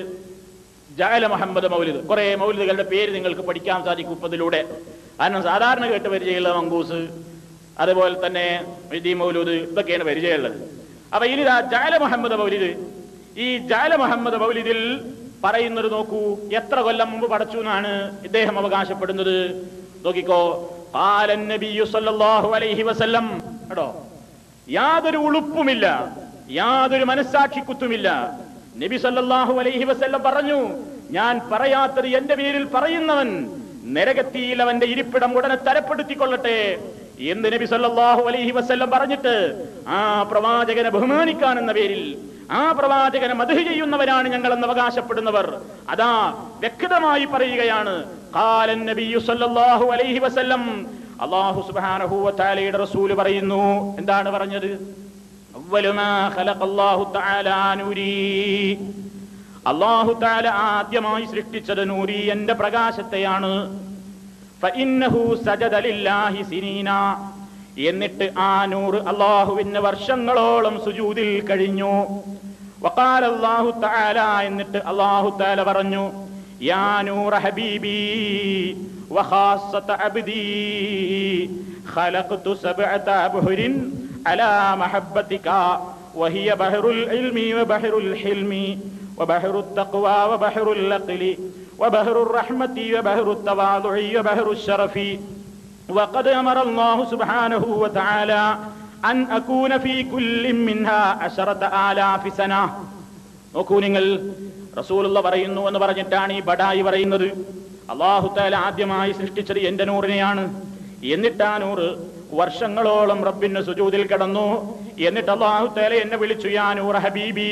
ജാല മുഹമ്മദ് മൗലിദ് കുറെ മൗലിദുകളുടെ പേര് നിങ്ങൾക്ക് പഠിക്കാൻ സാധിക്കും ഇപ്പതിലൂടെ കാരണം സാധാരണ കേട്ട് പരിചയമുള്ള മങ്കൂസ് അതുപോലെ തന്നെ ഈ മൗലൂദ് ഇതൊക്കെയാണ് പരിചയമുള്ളത് അപ്പൊ ഇനി ദാ ജാല മുഹമ്മദ് മൗലിദ് ഈ ജാല മുഹമ്മദ് മൗലിദിൽ പറയുന്നത് നോക്കൂ എത്ര കൊല്ലം മുമ്പ് പടച്ചു എന്നാണ് ഇദ്ദേഹം അവകാശപ്പെടുന്നത് നോക്കിക്കോ ഖാലൻ നബിയ്യു സല്ലല്ലാഹു അലൈഹി വസല്ലം കേട്ടോ യാതൊരു ഉളുപ്പുമില്ല യാതൊരു മനസ്സാക്ഷിക്കുത്തുമില്ല നബി സല്ലല്ലാഹു അലൈഹി വസല്ലം പറഞ്ഞു ഞാൻ പറയാത്തത് എന്റെ പേരിൽ പറയുന്നവൻ നരകത്തിയിൽ അവന്റെ ഇരിപ്പിടം ഉടനെ തരപ്പെടുത്തിക്കൊള്ളട്ടെ എന്ന് നബി സല്ലല്ലാഹു അലൈഹി വസല്ലം പറഞ്ഞിട്ട് ആ പ്രവാചകനെ ബഹുമാനിക്കാൻ എന്ന പേരിൽ ആ പ്രവാചകനെ മധു ചെയ്യുന്നവരാണ് ഞങ്ങൾ എന്ന് അവകാശപ്പെടുന്നവർ അതാ വ്യക്തമായി പറയുകയാണ് ഖാലൻ നബിയു സല്ലല്ലാഹു അലൈഹി വസല്ലം അല്ലാഹു സുബ്ഹാനഹു വ തആലയുടെ റസൂല് പറയുന്നു എന്താണ് പറഞ്ഞത് അവ്വലു മാ ഖലഖല്ലാഹു തആല നൂരി അള്ളാഹു താല ആദ്യമായി സൃഷ്ടിച്ചത് നൂരി എന്റെ പ്രകാശത്തെയാണ് ഫഇന്നഹു സജദ ലില്ലാഹി സിനീന എന്നിട്ട് ആ നൂറ് അള്ളാഹുവിന് വർഷങ്ങളോളം സുജൂദിൽ കഴിഞ്ഞു വഖാല അല്ലാഹു തആല എന്നിട്ട് അള്ളാഹു തആല പറഞ്ഞു യാ നൂറ ഹബീബി വഖാസത അബ്ദി ഖലഖതു സബ്അത അബ്ഹുരിൻ അലാ മഹബ്ബതിക وهي بحر العلم وبحر الحلم وبحر التقوى وبحر العقل وبحر الرحمة وبحر التواضع وبحر الشرف وقد أمر الله سبحانه وتعالى أن أكون في كل منها عشرة آلاف سنة നോക്കൂ നിങ്ങൾ റസൂലുള്ള പറയുന്നു എന്ന് പറഞ്ഞിട്ടാണ് ഈ ബഡായി പറയുന്നത് അള്ളാഹു താല ആദ്യമായി സൃഷ്ടിച്ചത് എന്റെ നൂറിനെയാണ് എന്നിട്ട് ആ നൂറ് വർഷങ്ങളോളം റബ്ബിന് സുജൂതിൽ കിടന്നു എന്നിട്ട് അള്ളാഹു താല എന്നെ വിളിച്ചു യാ നൂറ ഹബീബി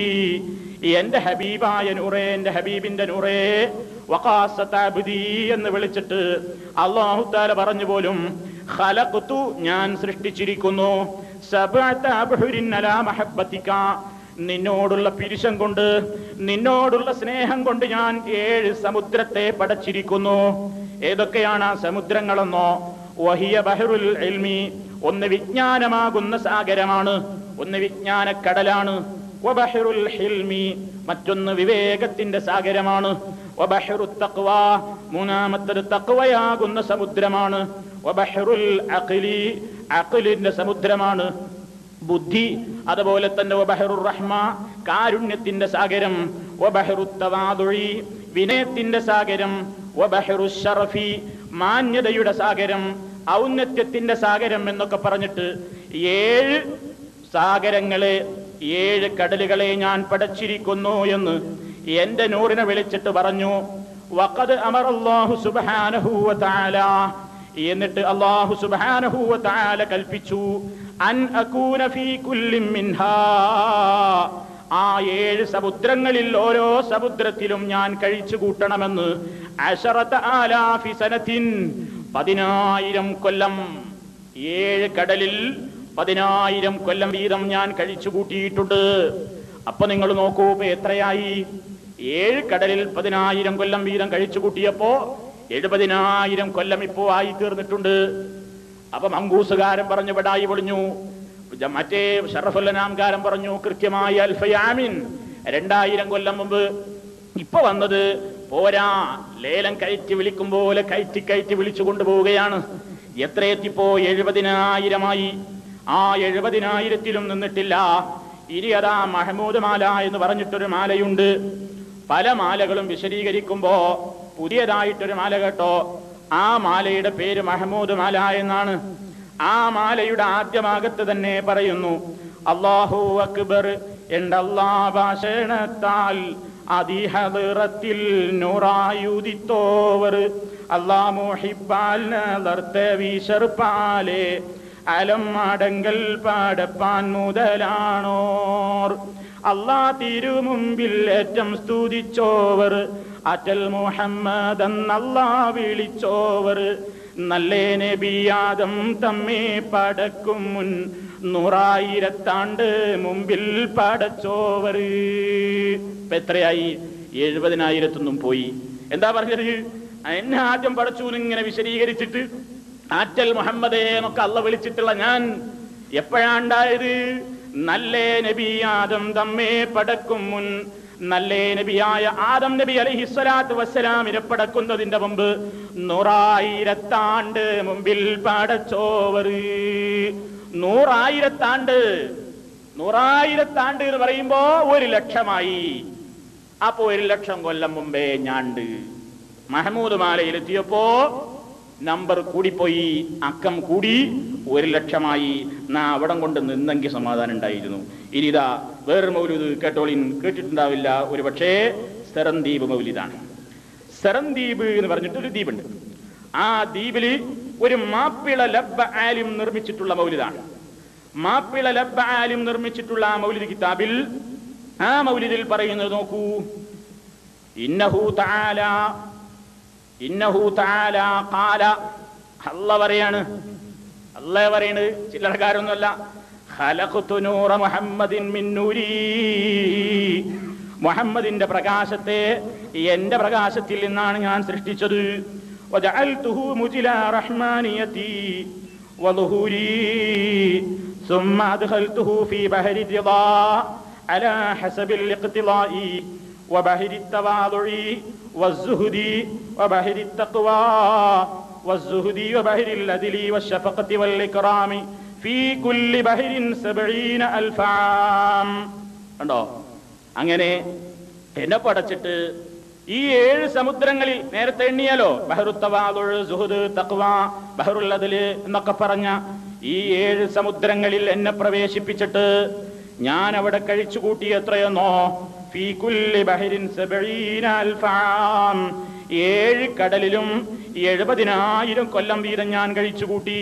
എന്റെ ഹബീബായ നൂറേ എന്റെ ഹബീബിന്റെ നൂറേ വഖാസത അബ്ദി എന്ന് വിളിച്ചിട്ട് അള്ളാഹു താല പറഞ്ഞു പോലും ഖലഖ്തു ഞാൻ സൃഷ്ടിച്ചിരിക്കുന്നു സബ്അത അബ്ഹുരിൻ അലാ മഹബ്ബതിക നിന്നോടുള്ള പിരിശം കൊണ്ട് നിന്നോടുള്ള സ്നേഹം കൊണ്ട് ഞാൻ ഏഴ് സമുദ്രത്തെ പടച്ചിരിക്കുന്നു ഏതൊക്കെയാണ് ആ സമുദ്രങ്ങളെന്നോ വഹിയ ബഹറുൽ ഇൽമി ഒന്ന് വിജ്ഞാനമാകുന്ന സാഗരമാണ് ഒന്ന് വിജ്ഞാനക്കടലാണ് വബഹറുൽ ഹിൽമി മറ്റൊന്ന് വിവേകത്തിന്റെ സാഗരമാണ് വബഹറു തഖ്വ മൂന്നാമത്തത് തഖ്വയാകുന്ന സമുദ്രമാണ് വബഹറുൽ അഖ്ലി അഖ്ലിന്റെ സമുദ്രമാണ് ബുദ്ധി അതുപോലെ തന്നെ വബഹറുർ റഹ്മ കാരുണ്യത്തിന്റെ സാഗരം വബഹറു തവാദുഇ വിനയത്തിന്റെ സാഗരം വബഹറു ഷറഫി മാന്യതയുടെ സാഗരം ഔന്നത്യത്തിന്റെ സാഗരം എന്നൊക്കെ പറഞ്ഞിട്ട് ഏഴ് സാഗരങ്ങളെ ഏഴ് കടലുകളെ ഞാൻ പടച്ചിരിക്കുന്നു എന്ന് എന്റെ നൂറിനെ വിളിച്ചിട്ട് പറഞ്ഞു വഖദ് അമറല്ലാഹു സുബ്ഹാനഹു വ തആല എന്നിട്ട് അള്ളാഹു സുബ്ഹാനഹു വ തആല കൽപ്പിച്ചു അൻ അകൂന ഫീ കുല്ലിൻ മിൻഹാ ആ ഏഴ് സമുദ്രങ്ങളിൽ ഓരോ സമുദ്രത്തിലും ഞാൻ കഴിച്ചു കൂട്ടണമെന്ന് അശറത ആലാഫി സനത്തിൻ പതിനായിരം കൊല്ലം ഏഴ് കടലിൽ പതിനായിരം കൊല്ലം വീതം ഞാൻ കഴിച്ചു കൂട്ടിയിട്ടുണ്ട് അപ്പൊ നിങ്ങൾ നോക്കൂ ഇപ്പൊ എത്രയായി ഏഴ് കടലിൽ പതിനായിരം കൊല്ലം വീതം കഴിച്ചു കൂട്ടിയപ്പോ എഴുപതിനായിരം കൊല്ലം ഇപ്പോ ആയി തീർന്നിട്ടുണ്ട് അപ്പൊ മങ്കൂസുകാരൻ പറഞ്ഞു വിടായി പൊളിഞ്ഞു ജ- മറ്റേ ഷറഫുല്ലനാംകാരൻ പറഞ്ഞു കൃത്യമായി അൽഫയാമിൻ രണ്ടായിരം കൊല്ലം മുമ്പ് ഇപ്പൊ വന്നത് പോരാ ലേലം കയറ്റി വിളിക്കും പോലെ കയറ്റി കയറ്റി വിളിച്ചു കൊണ്ടുപോവുകയാണ് എത്ര എത്തിപ്പോ എഴുപതിനായിരമായി ആ എഴുപതിനായിരത്തിലും നിന്നിട്ടില്ല ഇനി അതാ മഹമൂദ് മാല എന്ന് പറഞ്ഞിട്ടൊരു മാലയുണ്ട് പല മാലകളും വിശദീകരിക്കുമ്പോ പുതിയതായിട്ടൊരു മാല കേട്ടോ ആ മാലയുടെ പേര് മഹമൂദ് മാല എന്നാണ് ആ മാലയുടെ ആദ്യഭാഗത്ത് തന്നെ പറയുന്നു അള്ളാഹു അക്ബർ എണ്ടല്ലാ ഭാഷണത്താൽ അതിഹദിറത്തിൽ നൂറായുദിത്തോവർ അല്ലാ മുഹിബാൽ നർത്ത വീശർപ്പാലേ അലം അടങ്കൽ പാടപ്പാൻ മുതലാണോർ അള്ളാ തിരുമുമ്പിൽ ഏറ്റം സ്തുതിച്ചോവർ അറ്റൽ മുഹമ്മദ് എന്നല്ലാ വിളിച്ചോവർ നല്ലേ നബിയാദം തമ്മേ പടക്കും മുൻ നൂറായിരത്താണ്ട് മുമ്പിൽ പടച്ചോവർ ഇപ്പൊ എത്രയായി എഴുപതിനായിരത്തൊന്നും പോയി എന്താ പറഞ്ഞത് എന്നെ ആദ്യം പടച്ചു ഇങ്ങനെ വിശദീകരിച്ചിട്ട് ആറ്റൽ മുഹമ്മദേ എന്നൊക്കെ അല്ല വിളിച്ചിട്ടുള്ള ഞാൻ എപ്പോഴാണ്ടായത് നല്ലേ നബി ആദം തമ്മേ പടക്കും മുൻ നല്ലേ നബിയായ ആദം നബി അലൈഹി സ്വലാത്തു വസ്സലാമിനെ പടക്കുന്നതിന്റെ മുമ്പ് നൂറായിരത്താണ്ട് മുമ്പിൽ പടച്ചോവർ നൂറായിരത്താണ്ട് നൂറായിരത്താണ്ട് എന്ന് പറയുമ്പോ ഒരു ലക്ഷമായി അപ്പോ ഒരു ലക്ഷം കൊല്ലം മുമ്പേ ഞാണ്ട് മഹമൂദ് മാലയിലെത്തിയപ്പോ നമ്പർ കൂടിപ്പോയി അക്കം കൂടി ഒരു ലക്ഷമായി നാ അവിടം കൊണ്ട് നിന്നെങ്കിൽ സമാധാനം ഉണ്ടായിരുന്നു ഇനി ഇതാ വേറൊരു മൗലൂദ് കേട്ടോളിൻ കേട്ടിട്ടുണ്ടാവില്ല ഒരു പക്ഷേ സെറന്ദീപ് മൗലിദാണ് സെറന്ദീപ് എന്ന് പറഞ്ഞിട്ട് ഒരു ദ്വീപുണ്ട് ആ ദ്വീപില് ഒരു മാപ്പിള ലബ്ബ ആലിം നിർമ്മിച്ചിട്ടുള്ള മൗലിദാണ് മാപ്പിള ലബ്ബ ആലിം നിർമ്മിച്ചിട്ടുള്ള ആ മൗലിദ് കിതാബിൽ ആ മൗലിദിൽ പറയുന്നത് നോക്കൂ ഇന്നഹു തആല ഇന്നഹു തആല ഖാല അല്ല പറയാണ് അല്ല പറയണത് ചില്ലറക്കാരൊന്നുമല്ല ഖലഖ്തു നൂറ മുഹമ്മദിൻ മിൻ നൂരി മുഹമ്മദിന്റെ പ്രകാശത്തെ എന്റെ പ്രകാശത്തിൽ നിന്നാണ് ഞാൻ സൃഷ്ടിച്ചത് وجعلته مجلى رحمانيتي وظهوري ثم أدخلته في بحر الرضا على حسب الاقتضاء وبحر التواضع والزهد وبحر التقوى والزهد وبحر العدل والشفقة والإكرام في كل بحر സബഈന അൽഫ ആം കണ്ടോ അങ്ങനെ എന്നെ പടച്ചിട്ട് ഈ ഏഴ് സമുദ്രങ്ങളിൽ നേരത്തെ എണ്ണിയാലോ ബഹറുത്തവാദുൾ സുഹുദ് തക്വ ബഹറുല്ലതില് എന്നൊക്കെ പറഞ്ഞ ഈ ഏഴ് സമുദ്രങ്ങളിൽ എന്നെ പ്രവേശിപ്പിച്ചിട്ട് ഞാൻ അവിടെ കഴിച്ചു കൂട്ടി എത്രയെന്നോ ഫീ കുല്ലി ബഹരിൻ സബഈന അൽഫ ആം. ഏഴ് കടലിലും എഴുപതിനായിരം കൊല്ലം വീതം ഞാൻ കഴിച്ചു കൂട്ടി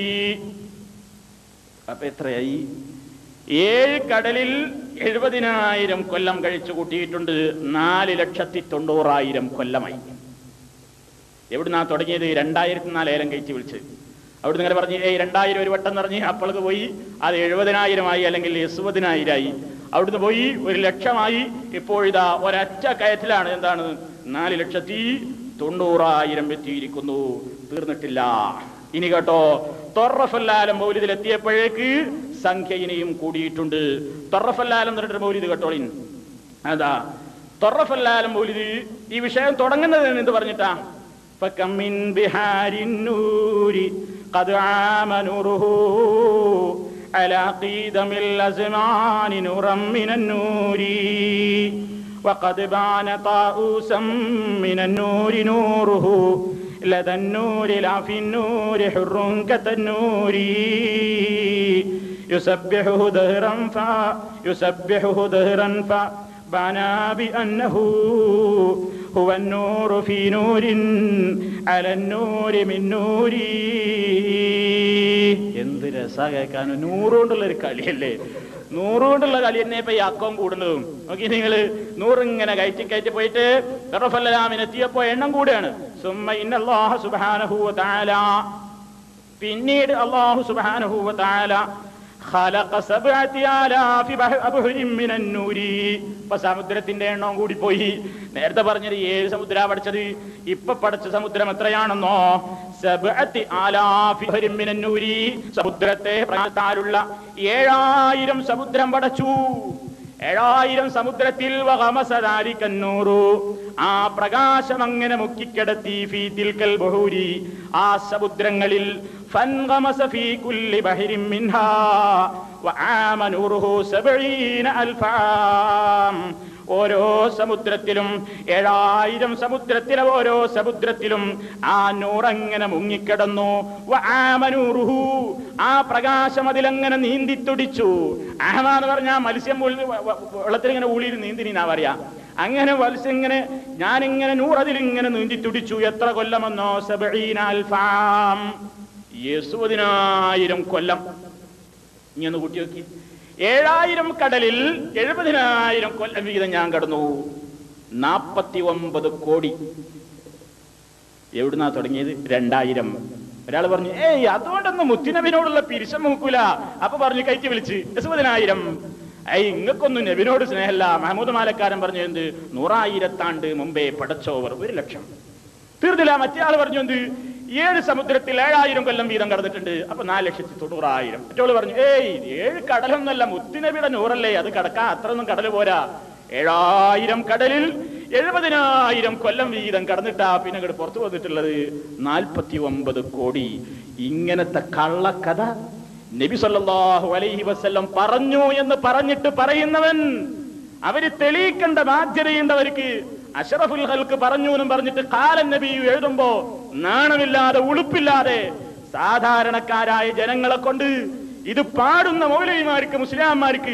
അപ്പൊ എത്രയായി ഏഴ് കടലിൽ എഴുപതിനായിരം കൊല്ലം കഴിച്ചു കൂട്ടിയിട്ടുണ്ട് നാല് ലക്ഷത്തി തൊണ്ണൂറായിരം കൊല്ലമായി എവിടുന്നാ തുടങ്ങിയത് രണ്ടായിരത്തി നാല് ഏലം കഴിച്ച് വിളിച്ച് അവിടുന്ന് ഇങ്ങനെ പറഞ്ഞ് ഏയ് രണ്ടായിരം ഒരു വട്ടം നിറഞ്ഞ് അപ്പോഴേക്ക് പോയി അത് എഴുപതിനായിരമായി അല്ലെങ്കിൽ എസുപതിനായിരമായി അവിടുന്ന് പോയി ഒരു ലക്ഷമായി ഇപ്പോഴിതാ ഒരൊറ്റ കയറ്റിലാണ് എന്താണ് നാല് ലക്ഷത്തി തൊണ്ണൂറായിരം എത്തിയിരിക്കുന്നു തീർന്നിട്ടില്ല ഇനി കേട്ടോ തൊറഫല്ലാലം മൗലിദിൽ എത്തിയപ്പോഴേക്ക് സംഖ്യ ഇനിയും കൂടിയിട്ടുണ്ട് തൊറഫല്ലാലം എന്ന് പറഞ്ഞിട്ട് മൗലിദ് കേട്ടോളിൻ അതാ തൊറഫല്ലാലം മൗലിദ് ഈ വിഷയം തുടങ്ങുന്നത് എന്ത് പറഞ്ഞിട്ടാ فكم من بحار النور قد عام نوره على قيدم الأزمان نورا من النور وقد بان طاؤوسا من النور نوره لدى النور لا في النور حر كالنور يسبحه دهرا ف يسبحه دهرا فبنى بأنه هو النور في نور على النور من نوري എന്ത് രസാ കേൾക്കാൻ നൂറുകൊണ്ടുള്ള ഒരു കളിയല്ലേ നൂറുകൊണ്ടുള്ള കളി തന്നെ ഇപ്പൊ ഈ അക്കം കൂടുന്നതും നോക്കി നിങ്ങള് നൂറിങ്ങനെ കയറ്റി കയറ്റി പോയിട്ട് എത്തിയപ്പോ എണ്ണം കൂടെയാണ് സുമ്മ ഇന്നല്ലാഹ സുബ്ഹാനഹു വ തആല പിന്നീട് അള്ളാഹു സുബ്ഹാനഹു വ തആല ഖലഖ സബ്അതി ആലാഫി ബഹ- അബ്ഹുരിൻ മിനൻ നൂരി ഇപ്പൊ സമുദ്രത്തിന്റെ എണ്ണം കൂടി പോയി നേരത്തെ പറഞ്ഞത് ഏഴ് സമുദ്ര പഠിച്ചത് ഇപ്പൊ പഠിച്ച സമുദ്രം എത്രയാണെന്നോ സബ്അതി ആലാഫി അബ്ഹുരിൻ മിനൻ നൂരി സമുദ്രത്തെ പ്രകാശത്താലുള്ള ഏഴായിരം സമുദ്രം പടച്ചു ഏഴായിരം സമുദ്രത്തിൽ വഹമസദാലിക്കന്നൂറു ആ പ്രകാശം അങ്ങനെ മുക്കിക്കിടത്തി ഫീ തിൽക്കൽ ബഹൂരി ആ സമുദ്രങ്ങളിൽ فانغمس في كل بحر منها وعام نوره سبعين ألف عام ഓരോ സമുദ്രത്തിലും ഏഴായിരം സമുദ്രത്തിലെ ഓരോ സമുദ്രത്തിലും ആ നൂറങ്ങനെ മുങ്ങിക്കിടന്നു വആമനൂറുഹു. ആ പ്രകാശം അതിലങ്ങനെ നീന്തി തുടിച്ചു ആമ എന്ന് പറഞ്ഞാൽ മത്സ്യം ഉള്ളിൽ വ- വ- വെള്ളത്തിൽ ഇങ്ങനെ ഊളിയിൽ നീന്തിനാ പറയാ അങ്ങനെ മത്സ്യം ഇങ്ങനെ ഞാനിങ്ങനെ നൂറതിലിങ്ങനെ നീന്തി തുടിച്ചു എത്ര കൊല്ലമെന്നോ സബഈന അൽഫാം യെസുപതിനായിരം കൊല്ലം ഇനി ഒന്ന് കൂട്ടി നോക്കി ഏഴായിരം കടലിൽ എഴുപതിനായിരം കൊല്ലം വീതം ഞാൻ കടന്നു നാപ്പത്തി ഒമ്പത് കോടി എവിടുന്നാ തുടങ്ങിയത് രണ്ടായിരം ഒരാൾ പറഞ്ഞു ഏയ് അതുകൊണ്ടൊന്നും മുത്തുനബിനോടുള്ള പിരിശം നോക്കൂല അപ്പൊ പറഞ്ഞു കയറ്റി വിളിച്ച് യസുപതിനായിരം ഏയ് ഇങ്ങക്കൊന്നും നബിനോട് സ്നേഹമല്ല മഹമ്മൂദ് മാലക്കാരൻ പറഞ്ഞു എന്ത് നൂറായിരത്താണ്ട് മുമ്പേ പടച്ചോവർ ഒരു ലക്ഷം തീർന്നില്ല മറ്റേ ആൾ പറഞ്ഞു എന്ത് ഏഴ് സമുദ്രത്തിൽ ഏഴായിരം കൊല്ലം വീതം കടന്നിട്ടുണ്ട് അപ്പൊ നാല് ലക്ഷത്തി തൊണ്ണൂറായിരം മറ്റോള് പറഞ്ഞു ഏയ് ഏഴ് കടലൊന്നല്ല മുത്തുനബിയുടെ നൂറല്ലേ അത് കടക്കാൻ അത്രയൊന്നും കടല് പോരാ ഏഴായിരം കടലിൽ എഴുപതിനായിരം കൊല്ലം വീതം കടന്നിട്ടാ പിന്നെ ഇങ്ങോട്ട് പുറത്തു വന്നിട്ടുള്ളത് നാൽപ്പത്തി ഒമ്പത് കോടി ഇങ്ങനത്തെ കള്ളക്കഥ നബി സല്ലല്ലാഹു അലൈഹി വസല്ലം പറഞ്ഞു എന്ന് പറഞ്ഞിട്ട് പറയുന്നവൻ അവര് തെളിയിക്കേണ്ട ബാധ്യതയുണ്ടവർക്ക് അഷറഫുൽ ഹൽക്ക് പറഞ്ഞു എന്നും പറഞ്ഞിട്ട് കാലൻ നബി എഴുതുമ്പോ നാണമില്ലാതെ ഉളുപ്പില്ലാതെ സാധാരണക്കാരായ ജനങ്ങളെ കൊണ്ട് ഇത് പാടുന്ന മൗലവിമാർക്ക് മുസ്ലിംമാർക്ക്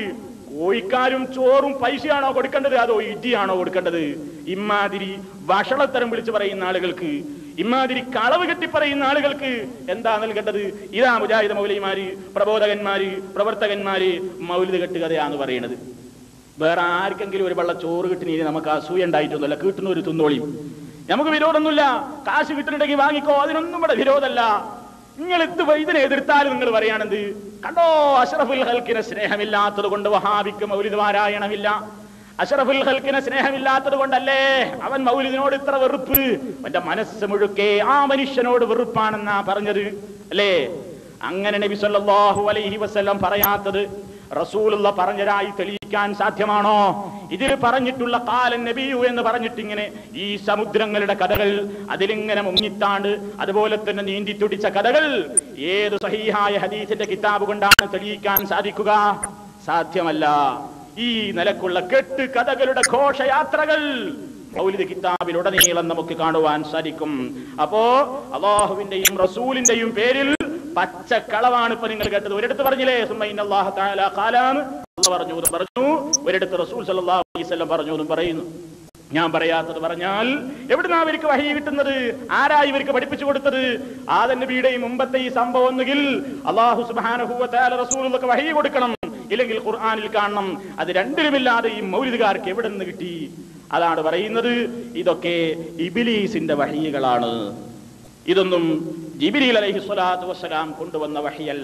കോഴിക്കാരും ചോറും പൈസയാണോ കൊടുക്കേണ്ടത് അതോ ഇടിയാണോ കൊടുക്കേണ്ടത് ഇമാതിരി വഷളത്തരം വിളിച്ചു പറയുന്ന ആളുകൾക്ക് ഇമാതിരി കളവ് കെട്ടി പറയുന്ന ആളുകൾക്ക് എന്താ നൽകേണ്ടത് ഇതാ മുജാഹിദ് മൗലിമാര് പ്രബോധകന്മാര് പ്രവർത്തകന്മാര് മൗലിദ് കെട്ടുകഥയാന്ന് പറയുന്നത് വേറെ ആർക്കെങ്കിലും ഒരു വെള്ള ചോറ് കിട്ടിനി നമുക്ക് അസൂയ ഉണ്ടായിട്ടൊന്നുമല്ല കിട്ടുന്ന ഒരു തിന്നോളിയും നമുക്ക് വിരോധമൊന്നുമില്ല കാശ് കിട്ടുന്നുണ്ടെങ്കിൽ വാങ്ങിക്കോ അതിനൊന്നും ഇവിടെ വിരോധമല്ല നിങ്ങൾ ഇത് ഇതിനെ എതിർത്താലും നിങ്ങൾ പറയാണെന്ത് കണ്ടോ അഷറഫുൽ ഹൽക്കിന് സ്നേഹമില്ലാത്തത് കൊണ്ട് വഹാബിക്ക് മൗലിദ് പാരായണമില്ല അഷറഫുൽ ഹൽക്കിന് സ്നേഹമില്ലാത്തത് കൊണ്ടല്ലേ അവൻ മൗലിദിനോട് ഇത്ര വെറുപ്പ് അവന്റെ മനസ്സ് മുഴുക്കെ ആ മനുഷ്യനോട് വെറുപ്പാണെന്നാ പറഞ്ഞത് അല്ലേ അങ്ങനെ നബി സല്ലല്ലാഹു അലൈഹി വസല്ലം പറയാത്തത് റസൂലുള്ള പറഞ്ഞതായി തെളിയിക്കാൻ സാധ്യമാണോ ഇതിൽ പറഞ്ഞിട്ടുള്ള കാലൻ നബിയു എന്ന് പറഞ്ഞിട്ട് ഇങ്ങനെ ഈ സമുദ്രങ്ങളുടെ കഥകൾ അതിലിങ്ങനെ മുങ്ങിത്താണ്ട് അതുപോലെ തന്നെ നീന്തി തുടിച്ച കഥകൾ ഏത് സഹീഹായ ഹദീസിന്റെ കിതാബ് കൊണ്ടാണ് തെളിയിക്കാൻ സാധിക്കുക സാധ്യമല്ല ഈ നിലക്കുള്ള കെട്ട് കഥകളുടെ ഘോഷയാത്രകൾ മൗലിദ് കിതാബിലുടനീളം നമുക്ക് കാണുവാൻ സാധിക്കും അപ്പോ അള്ളാഹുവിന്റെയും റസൂലിന്റെയും പേരിൽ പച്ചക്കളവാണ് ഇപ്പൊ നിങ്ങൾ കേട്ടത് ഒരിടത്ത് പറഞ്ഞില്ലേ സുമ്മ ഇന്നല്ലാഹ തആല ഖാലാന്ന് അള്ളാഹ് പറഞ്ഞു എന്നും പറഞ്ഞു ഒരിടത്ത് റസൂൽ സല്ലല്ലാഹു അലൈഹി വസല്ലം പറഞ്ഞു എന്നും പറയുന്നു ഞാൻ പറയാത്തത് പറഞ്ഞാൽ എവിടുന്നാ ഇവർക്ക് വഹി കിട്ടുന്നത് ആരാ ഇവർക്ക് പഠിപ്പിച്ചു കൊടുത്തത് ആദൻ നബിയുടെയും മുമ്പത്തെ ഈ സംഭവം ഒന്നുകിൽ അള്ളാഹു സുബ്ഹാനഹു വ തആല റസൂലുള്ളാഹി വഹി കൊടുക്കണം ഇല്ലെങ്കിൽ ഖുർആനിൽ കാണണം അത് രണ്ടിലുമില്ലാതെ ഈ മൗലിദുകാർക്ക് എവിടെ നിന്ന് കിട്ടി അതാണ് പറയുന്നത് ഇതൊക്കെ ഇബിലീസിന്റെ വഹികളാണ് ഇതൊന്നും ജിബിരിൽ അലൈഹി സ്വലാത്തു വസ്സലാം കൊണ്ടുവന്ന വഹിയല്ല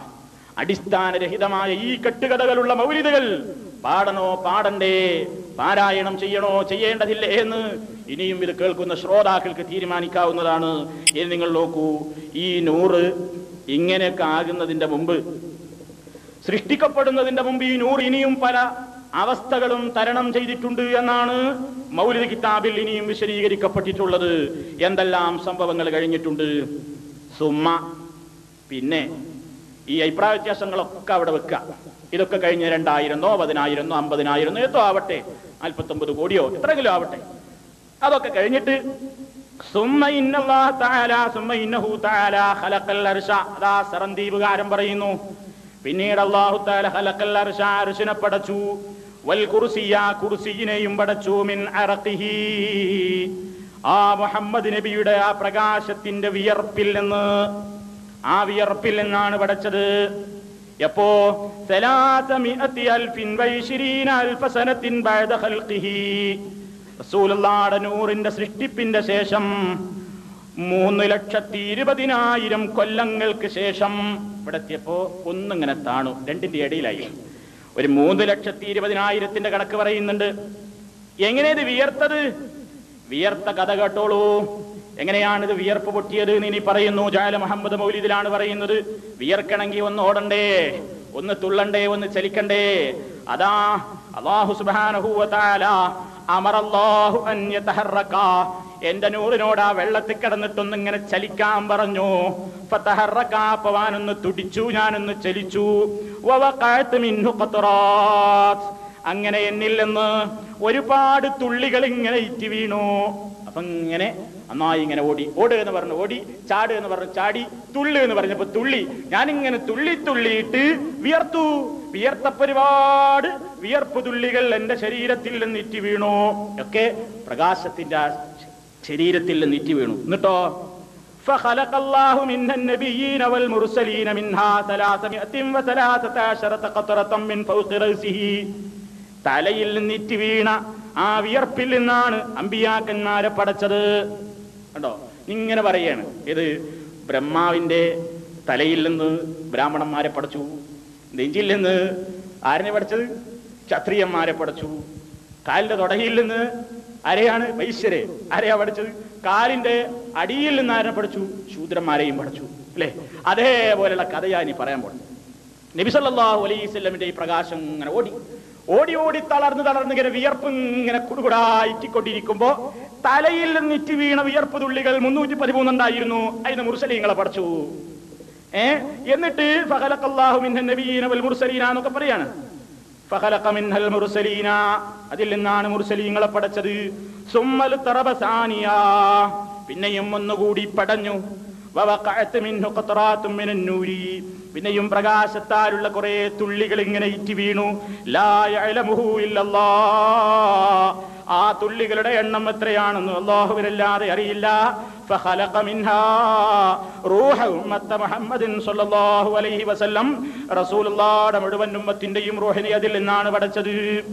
അടിസ്ഥാനരഹിതമായ ഈ കെട്ടുകഥകളുള്ള മൗലിദുകൾ പാടണോ പാടണ്ടേ പാരായണം ചെയ്യണോ ചെയ്യേണ്ടതില്ലേ എന്ന് ഇനിയും ഇത് കേൾക്കുന്ന ശ്രോതാക്കൾക്ക് തീരുമാനിക്കാവുന്നതാണ് ഇനി നിങ്ങൾ നോക്കൂ ഈ നൂറ് ഇങ്ങനെയൊക്കെ ആകുന്നതിന്റെ മുമ്പ് സൃഷ്ടിക്കപ്പെടുന്നതിന്റെ മുമ്പ് ഈ നൂറ് ഇനിയും പല അവസ്ഥകളും തരണം ചെയ്തിട്ടുണ്ട് എന്നാണ് മൗലിക കിതാബിൽ ഇനിയും വിശദീകരിക്കപ്പെട്ടിട്ടുള്ളത് എന്തെല്ലാം സംഭവങ്ങൾ കഴിഞ്ഞിട്ടുണ്ട് സുമ്മ പിന്നെ ഈ അഭിപ്രായ വ്യത്യാസങ്ങളൊക്കെ അവിടെ വെക്കുക ഇതൊക്കെ കഴിഞ്ഞ രണ്ടായിരന്നോ പതിനായിരന്നോ അമ്പതിനായിരന്നോ എത്തോ ആവട്ടെ നാൽപ്പത്തൊമ്പത് കോടിയോ എത്രയെങ്കിലും ആവട്ടെ അതൊക്കെ കഴിഞ്ഞിട്ട് സുമ്മ ഇന്നല്ലാഹ തആല സുമ്മ ഇന്നഹു തആല ഖലഖൽ അർശ അതാ സറന്തീപുകാരൻ പറയുന്നു പിന്നീട് അല്ലാഹു തആല ഖലഖൽ അർശ അർശിനെ പടച്ചു വൽ കുർസിയ കുർസിയിനെയും പടച്ചു മിൻ അറഖിഹി ആ മുഹമ്മദ് നബിയുടെ ആ പ്രകാശത്തിന്റെ വിയർപ്പിൽ നിന്ന് ആ വിയർപ്പിൽ നിന്നാണ് പടച്ചത് എപ്പോ സലാസമിഅത്തി അൽഫിൻ വൈശിരീന അൽഫ സനത്തിൻ ബഅദ ഖൽഖിഹി റസൂലുള്ളാഹിയുടെ നൂറിന്റെ സൃഷ്ടിപ്പിന്റെ ശേഷം മൂന്ന് ലക്ഷത്തി ഇരുപതിനായിരം കൊല്ലങ്ങൾക്ക് ശേഷം ഇവിടെ എത്തിയപ്പോ ഒന്നിങ്ങനെ താണു രണ്ടിന്റെ ഇടയിലായി ഒരു മൂന്ന് ലക്ഷത്തി ഇരുപതിനായിരത്തിന്റെ കണക്ക് പറയുന്നുണ്ട് എങ്ങനെ ഇത് വിയർത്തത് വിയർത്ത കഥ കേട്ടോളൂ എങ്ങനെയാണ് ഇത് വിയർപ്പ് പൊട്ടിയത് എന്ന് ഇനി പറയുന്നു ജാല മുഹമ്മദ് മൗലിദിലാണ് പറയുന്നത് വിയർക്കണമെങ്കിൽ ഒന്ന് ഓടണ്ടേ ഒന്ന് തുള്ളണ്ടേ ഒന്ന് ചലിക്കണ്ടേ അതാ അള്ളാഹു സുബ്ഹാനഹു വ തആല അമറല്ലാഹു അൻ യതഹറക എന്റെ നൂറിനോട് ആ വെള്ളത്തിൽ കിടന്നിട്ടൊന്ന് ഇങ്ങനെ ചലിക്കാൻ പറഞ്ഞു ഫതഹറക പവാനൊന്ന് തുടിച്ചു ഞാനൊന്ന് ചലിച്ചു വവഖഅത് മിൻഹു ഖത്റാത്ത് അങ്ങനെ എന്നിൽ നിന്ന് ഒരുപാട് തുള്ളികൾ ഇങ്ങനെ ഇറ്റി വീണു അപ്പൊ ഇങ്ങനെ നന്നായി ഇങ്ങനെ ഓടി ഓട് എന്ന് പറഞ്ഞു ഓടി ചാട് എന്ന് പറഞ്ഞു ചാടി തുള്ളി എന്ന് പറഞ്ഞപ്പോ തുള്ളി ഞാനിങ്ങനെ തുള്ളി തുള്ളിയിട്ട് വിയർത്തു വിയർത്തപ്പോ ഒരുപാട് വിയർപ്പ് തുള്ളികൾ എന്റെ ശരീരത്തിൽ നിന്ന് ഇറ്റി വീണു ഒക്കെ പ്രകാശത്തിന്റെ ആ ശരീരത്തിൽ നിന്ന് ഇറ്റി വീണു എന്നിട്ടോ فخلق الله منها النبيين والمرسلين منها ثلاثمائة وثلاثة عشرة قطرة من فوق رأسه തലയിൽ നിന്നിറ്റ് വീണ ആ വിയർപ്പിൽ നിന്നാണ് അമ്പിയാക്കന്മാരെ പടച്ചത് കണ്ടോ ഇങ്ങനെ പറയാണ് ഇത് ബ്രഹ്മാവിന്റെ തലയിൽ നിന്ന് ബ്രാഹ്മണന്മാരെ പടച്ചു നെഞ്ചിൽ നിന്ന് ആരനെ പഠിച്ചത് ക്ഷത്രിയന്മാരെ പടച്ചു കാലിന്റെ തുടയിൽ നിന്ന് ആരെയാണ് വൈശ്യരെ ആരെയാ പഠിച്ചത് കാലിന്റെ അടിയിൽ നിന്ന് ആരെ പഠിച്ചു ശൂദ്രന്മാരെയും പഠിച്ചു അല്ലേ അതേപോലെയുള്ള കഥയാ ഇനി പറയാൻ പോകുന്നത് നബി സല്ലല്ലാഹു അലൈഹി വസല്ലമിന്റെ ഈ പ്രകാശം ഇങ്ങനെ ഓടി ഓടി ഓടി തളർന്ന് തളർന്ന് ഇങ്ങനെ വിയർപ്പ് ഇങ്ങനെ കുടുകുടായിക്കൊണ്ടിരിക്കുമ്പോ തലയിൽ നിന്ന് ഇറ്റി വീണ വിയർപ്പ് തുള്ളികൾ മുന്നൂറ്റി പതിമൂന്നുണ്ടായിരുന്നു അതിന് മുർസലീങ്ങളെ പഠിച്ചു ഏ എന്നിട്ട് ഫഖലഖല്ലാഹു മിൻഹൻ നബിയ്യീന വൽ മുർസലീന എന്നൊക്കെ പറയാണ് ഫഖലഖ മിൻഹൽ മുർസലീന അതിൽ നിന്നാണ് മുർസലീങ്ങളെ പടച്ചത് സുമ്മൽ തറബസാനിയ പിന്നെയും ഒന്നുകൂടി പടഞ്ഞു വവഖഅത്ത് മിൻഹു ഖത്റാത്തും മിനൻ നൂരി പിന്നെയും പ്രകാശത്താലുള്ള കുറെ തുള്ളികൾ ഇങ്ങനെ ഇറ്റി വീണു ലാ യഅലമുഹു ഇല്ലല്ലാ ആ തുള്ളികളുടെ എണ്ണം എത്രയാണെന്ന് അള്ളാഹുവിനല്ലാതെ അറിയില്ല فخلق منها روح ഉമ്മത്ത മുഹമ്മദിൻ സ്വല്ലല്ലാഹു അലൈഹി വസല്ലം റസൂലുള്ളാഹിയുടെ മുഴുവൻ ഉമ്മത്തിന്റെയും റൂഹിനെ അതിൽ നിന്നാണ് പടച്ചത്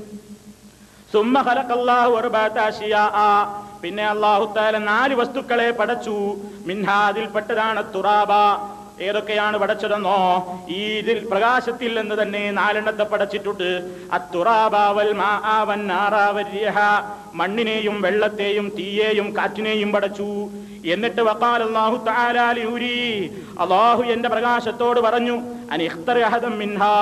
സുമ്മ ഖലഖല്ലാഹു അർബഅത അശിയാഅ പിന്നെ അല്ലാഹു തആല നാല് വസ്തുക്കളെ പടച്ചു മിൻഹാ അതിൽപ്പെട്ടതാണ് തുറാബ ഏതൊക്കെയാണ് പടച്ചതെന്നോ ഈ ഇതിൽ പ്രകാശത്തിൽ നിന്ന് തന്നെ നാലെണ്ണത്തെ പടച്ചിട്ടുണ്ട് അത്തുറാബ വൽ മാഅ വൻ നാറ വരിഹ മണ്ണിനെയും വെള്ളത്തെയും തീയെയും കാറ്റിനെയും പടച്ചു എന്നിട്ട് വഖാല അല്ലാഹു തആല ലിയുരി അല്ലാഹു എന്റെ പ്രകാശത്തോട് പറഞ്ഞു അനിഖ്തർ അഹദം മിൻഹാ